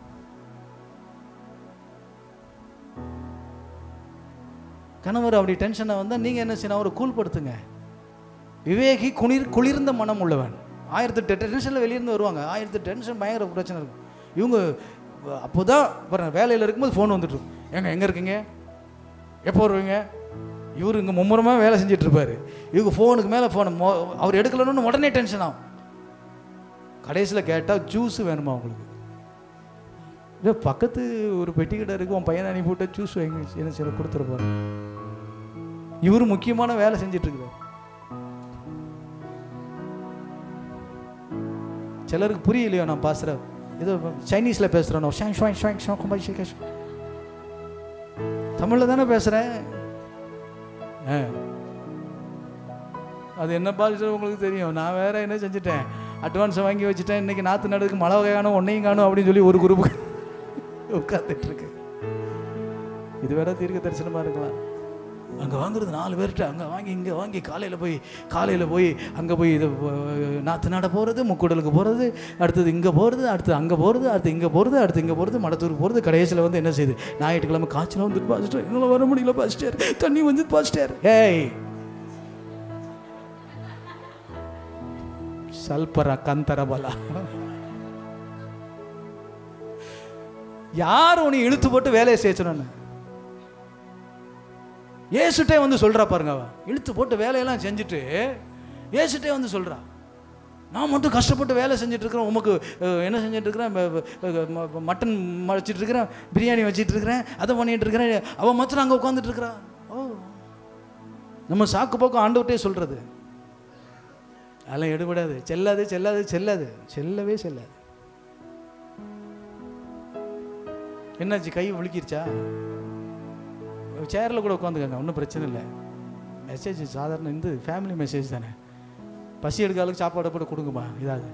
கணவர் அப்படி டென்ஷனாக வந்தால் நீங்கள் என்ன செய்யணும் அவரை கூல்படுத்துங்க விவேகி குளிர் குளிர்ந்த மனம் உள்ளவன் ஆயிரத்து டென்ஷனில் வெளியிருந்து வருவாங்க ஆயிரத்து டென்ஷன் பயங்கர பிரச்சனை இருக்கும் இவங்க அப்போ தான் பாருங்க வேலையில் இருக்கும்போது ஃபோன் வந்துட்டு இருக்கும். ஏங்க எங்கே இருக்கீங்க எப்போ வருவீங்க இவர் இங்கே மும்முரமாக வேலை செஞ்சுட்டு இருப்பாரு இவங்க ஃபோனுக்கு மேலே ஃபோன் அவர் எடுக்கலன்னு உடனே டென்ஷன் ஆகும் கடைசியில் கேட்டால் ஜூஸ் வேணுமா உங்களுக்கு இதோ பக்கத்து ஒரு பெட்டி கடை இருக்கு உன் பையனை அனுப்பி விட்டா ஜூஸ் வாங்கி என்ன சில கொடுத்துருப்பாரு இவர் முக்கியமான வேலை செஞ்சுட்டு இருக்கிறார் சிலருக்கு புரியலையோ நான் பாசுற ஏதோ சைனீஸில் பேசுகிறேனோ ஷாங் ஷுவாங் ஷுவாங் ஷுவாங் கும்பாய் ஷிகா ஷு. தமிழில் தானே பேசுகிறேன் ஆ அது என்ன பாஷை உங்களுக்கு தெரியும் நான் வேற என்ன செஞ்சுட்டேன் அட்வான்ஸை வாங்கி வச்சுட்டேன் இன்னைக்கு நாற்று நடுறதுக்கு மழை காணும் ஒன்னையும் காணும் அப்படின்னு சொல்லி ஒரு குரூப் உட்காந்துட்டு இருக்கு இது வேற தீர்க்க தரிசனமாக இருக்கலாம் அங்கே வாங்குறது நாலு பேர்கிட்ட அங்கே வாங்கி இங்கே வாங்கி காலையில் போய் காலையில் போய் அங்கே போய் இது அஹ், நாற்று நட போகிறது முக்கூடலுக்கு போகிறது அடுத்தது இங்கே போகிறது அடுத்து அங்கே போகிறது அடுத்து இங்கே போகிறது அடுத்து இங்கே போகிறது மடத்தூருக்கு போகிறது கடைசியில் வந்து என்ன செய்யுது ஞாயிற்றுக்கிழமை காய்ச்சல் வந்துட்டு பாஸ்டர் என்னால் வர முடியல பாஸ்டர் தண்ணி வந்து பாஸ்டர் ஏய் சல்பர கந்தரபல யார் உன்னை இழுத்து போட்டு வேலையை செய்யணும்னு ஏசுட்டே வந்து சொல்றா பாருங்க அவ இழுத்து போட்டு வேலையெல்லாம் செஞ்சுட்டு ஏசுட்டே வந்து சொல்றா நான் மட்டும் கஷ்டப்பட்டு வேலை செஞ்சுட்டு இருக்கிறேன் உமக்கு அஹ், என்ன செஞ்சுட்டு இருக்கிறேன் ம- ம- ம- மட்டன் வச்சிட்டு இருக்கிறேன் பிரியாணி வச்சிட்டு இருக்கிறேன் அதை பண்ணிட்டு இருக்கிறேன் அவன் மாத்திரம் அங்கே உட்காந்துட்டு இருக்கிறா ஓ நம்ம சாக்கு போக்கு ஆண்டவட்டே சொல்றது அதெல்லாம் எடுபடாது செல்லாது செல்லாது செல்லாது செல்லவே செல்லாது என்னாச்சு கை வலிக்கிருச்சா சேரில் கூட உட்காந்துக்கங்க ஒன்றும் பிரச்சனை இல்லை மெசேஜ் சாதாரண இந்த ஃபேமிலி மெசேஜ் தானே பசி எடுக்க ஆளுக்கு சாப்பாடு போட்டு கொடுங்கம்மா இதாவது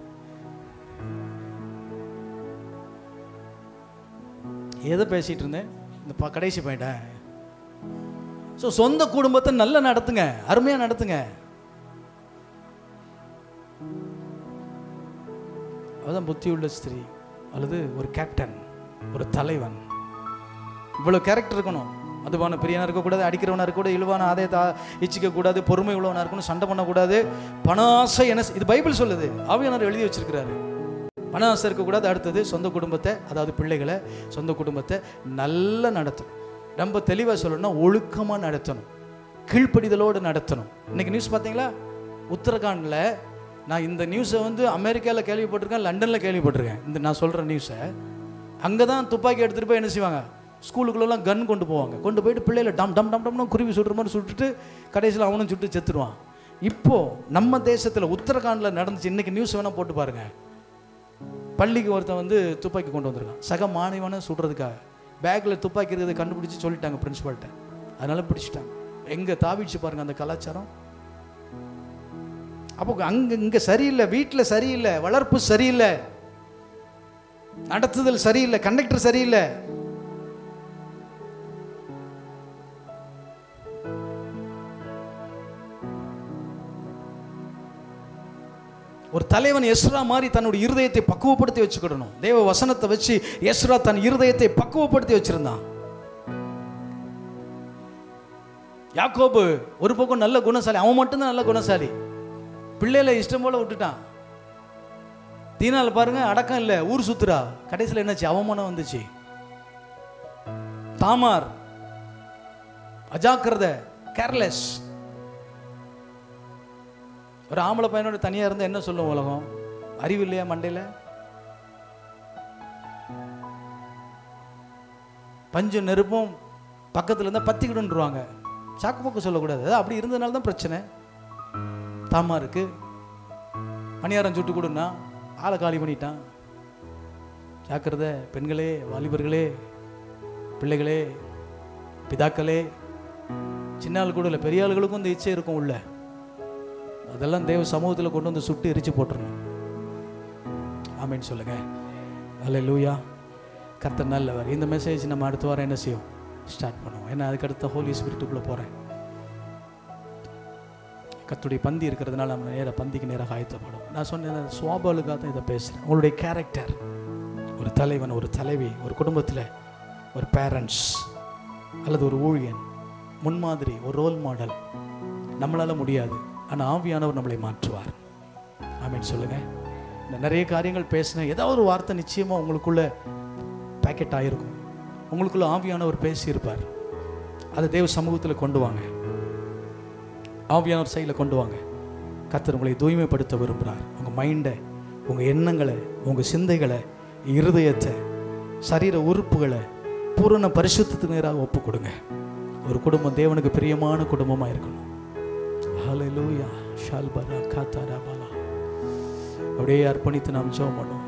எதை பேசிட்டு இருந்தேன் இந்த ப- கடைசி பாயிண்டேன் ஸோ சொந்த குடும்பத்தை நல்லா நடத்துங்க அருமையாக நடத்துங்க அதுதான் புத்தியுள்ள ஸ்திரீ அல்லது ஒரு கேப்டன் ஒரு தலைவன் இவ்வளோ கேரக்டர் இருக்கணும் அதுவான பிரியனா இருக்கக்கூடாது அடிக்கிறவனா இருக்கக்கூடாது இழுவான ஆதாயத்தை இச்சிக்க கூடாது பொறுமை உள்ளவனா இருக்கணும் சண்டை பண்ணக்கூடாது பண ஆசை என்ன இது பைபிள் சொல்லுது ஆவியானவர் எழுதி வச்சிருக்கிறாரு பண ஆசை இருக்கக்கூடாது அடுத்தது சொந்த குடும்பத்தை அதாவது பிள்ளைகளை சொந்த குடும்பத்தை நல்லா நடத்தணும் ரொம்ப தெளிவாக சொல்லணும்னா ஒழுக்கமாக நடத்தணும் கீழ்ப்படிதலோடு நடத்தணும் இன்னைக்கு நியூஸ் பார்த்தீங்களா உத்தரகாண்டில் நான் இந்த நியூஸை வந்து அமெரிக்காவில் கேள்விப்பட்டிருக்கேன் லண்டனில் கேள்விப்பட்டிருக்கேன் இந்த நான் சொல்கிற நியூஸை அங்கே தான் துப்பாக்கி எடுத்துகிட்டு போய் என்ன செய்வாங்க ஸ்கூலுக்குள்ளெல்லாம் கன் கொண்டு போவாங்க கொண்டு போயிட்டு பிள்ளைகளை டம் டம் டம் டம்னு குருவி சுடுற மாதிரி சுட்டுட்டு கடைசியில் அவனும் சுட்டு செத்துருவான் இப்போ நம்ம தேசத்தில் உத்தரகாண்டில் நடந்துச்சு இன்னைக்கு நியூஸ் வேணால் போட்டு பாருங்க பள்ளிக்கு ஒருத்தன் வந்து துப்பாக்கி கொண்டு வந்திருக்கான் சக மாணவனை சுடுறதுக்காக பேக்கில் துப்பாக்கி இருக்கிறத கண்டுபிடிச்சு சொல்லிட்டாங்க பிரின்சிபால்கிட்ட அதனால பிடிச்சிட்டாங்க எங்கே தாவிச்சு பாருங்க அந்த கலாச்சாரம் அப்போ அங்க இங்க சரியில்லை வீட்டில் சரியில்லை வளர்ப்பு சரியில்லை நடத்துதல் சரியில்லை கண்டக்டர் சரியில்லை ஒரு தலைவன் எஸ்ரா மாதிரி தன்னுடைய இருதயத்தை பக்குவப்படுத்தி வச்சுக்கிடணும் தேவ வசனத்தை வச்சு எஸ்ரா தன் இருதயத்தை பக்குவப்படுத்தி வச்சிருந்தான் யாக்கோபு ஒரு பக்கம் நல்ல குணசாலி அவன் மட்டும்தான் நல்ல குணசாலி பிள்ளைகளை இஷ்டம் போல விட்டுட்டான் தீனால பாருங்க அடக்கம் இல்லை ஊர் சுத்துறா கடைசியில் என்னாச்சு அவமானம் வந்துச்சு தாமார் அஜாக்கிரத கேர்லெஸ் ஒரு ஆம்பளை பையனோட தனியா இருந்தா என்ன சொல்லும் உலகம் அறிவு இல்லையா மண்டையில பஞ்சு நெருப்பும் பக்கத்துல இருந்தா பத்திக்கிடுன்றுவாங்க சாக்கு போக்கு சொல்லக்கூடாது அது அப்படி இருந்ததுனால தான் பிரச்சனை தாமா இருக்கு பணியாரம் சுட்டு கொடுன்னா ஆளை காலி பண்ணிட்டான் ஜாக்கிரதை பெண்களே வாலிபர்களே பிள்ளைகளே பிதாக்களே சின்ன ஆள் கூட இல்லை பெரிய ஆளுகளுக்கும் இந்த இச்சை இருக்கும் உள்ள அதெல்லாம் தேவ சமூகத்தில் கொண்டு வந்து சுட்டு எரிச்சு போட்டுருணும் ஆமேன்னு சொல்லுங்க அல்ல லூயா கர்த்தர் நல்லவர் இந்த மெசேஜ் நம்ம அடுத்த வாரம் என்ன செய்யும் ஸ்டார்ட் பண்ணுவோம் ஏன்னா அதுக்கு அடுத்த ஹோலி ஸ்பிரிட்டுக்குள்ளே போகிறேன் கத்துடைய பந்தி இருக்கிறதுனால நம்ம நேராக பந்திக்கு நேராக ஆயத்தப்படும் நான் சொன்னேன் சுவாபாலுக்காக தான் இதை பேசுகிறேன் உங்களுடைய கேரக்டர் ஒரு தலைவன் ஒரு தலைவி ஒரு குடும்பத்தில் ஒரு பேரண்ட்ஸ் அல்லது ஒரு ஊழியன் முன்மாதிரி ஒரு ரோல் மாடல் நம்மளால் முடியாது ஆனால் ஆவியானவர் நம்மளை மாற்றுவார் ஆமீன் சொல்லுங்கள் நான் நிறைய காரியங்கள் பேசினேன் ஏதாவது ஒரு வார்த்தை நிச்சயமாக உங்களுக்குள்ள பேக்கெட் ஆகிருக்கும் உங்களுக்குள்ள ஆவியானவர் பேசியிருப்பார் அதை தேவ சமூகத்தில் கொண்டு வாங்க ஆவியானவர் சைடில் கொண்டு வாங்க கர்த்தர் உங்களை தூய்மைப்படுத்த விரும்புகிறார் உங்கள் மைண்டை உங்கள் எண்ணங்களை உங்கள் சிந்தைகளை இருதயத்தை சரீர உறுப்புகளை பூரண பரிசுத்தத்துக்கு நேராக ஒப்பு கொடுங்க ஒரு குடும்பம் தேவனுக்கு பிரியமான குடும்பமாக இருக்கணும் ஹalleluya ஷால்பரா காத்தாரா பாலா அப்படியே அர்ப்பணித்து நாம் ஜெபம் பண்ணுவோம்